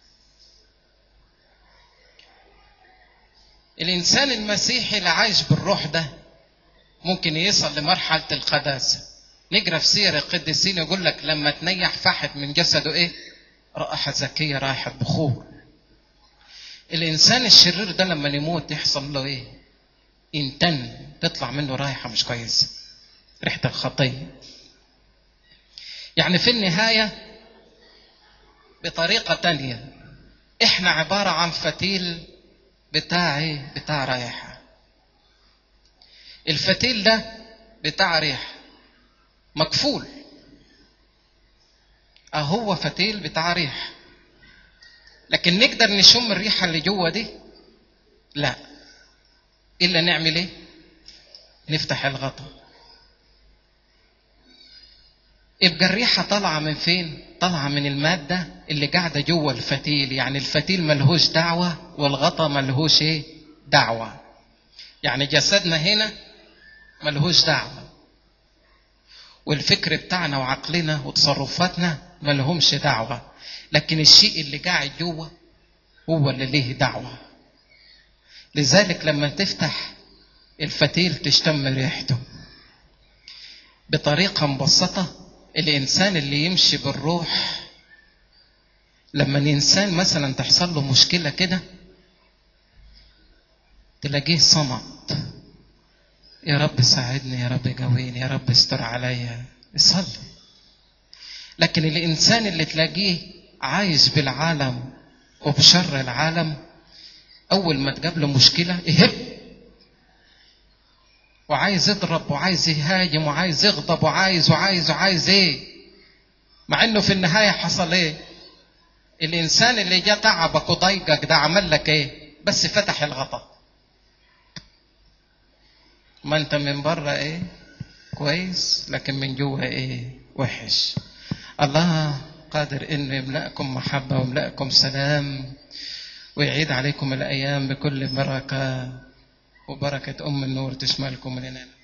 الانسان المسيحي اللي عايش بالروح ده ممكن يصل لمرحلة القداسة نقرا في سير القديسين يقول لك لما تنيح فحت من جسده ايه رائحة زكية رائحة بخور الإنسان الشرير ده لما يموت يحصل له إيه؟ ينتن تطلع منه رائحة مش كويسة ريحة الخطية يعني في النهاية بطريقة تانية احنا عبارة عن فتيل بتاعي بتاع ريحة الفتيل ده بتاع ريحة مكفول اهو فتيل بتاع ريح لكن نقدر نشم الريحة اللي جوه دي لا الا نعمل ايه نفتح الغطا يبقى الريحة طالعة من فين؟ طالعة من المادة اللي قاعدة جوه الفتيل، يعني الفتيل ملهوش دعوة والغطا ملهوش ايه؟ دعوة. يعني جسدنا هنا ملهوش دعوة. والفكر بتاعنا وعقلنا وتصرفاتنا ملهمش دعوة. لكن الشيء اللي قاعد جوه هو اللي ليه دعوة. لذلك لما تفتح الفتيل تشتم ريحته. بطريقة مبسطة الإنسان اللي يمشي بالروح لما الإنسان مثلا تحصل له مشكلة كده تلاقيه صمت يا رب ساعدني يا رب قويني يا رب استر عليا يصلي لكن الإنسان اللي تلاقيه عايش بالعالم وبشر العالم أول ما تقابله مشكلة يهب وعايز يضرب وعايز يهاجم وعايز يغضب وعايز وعايز وعايز ايه مع انه في النهايه حصل ايه الانسان اللي جه تعبك وضايقك ده عمل لك ايه بس فتح الغطا ما انت من بره ايه كويس لكن من جوه ايه وحش الله قادر انه يملأكم محبه ويملأكم سلام ويعيد عليكم الايام بكل بركه وبركة أم النور تشملكم من هنا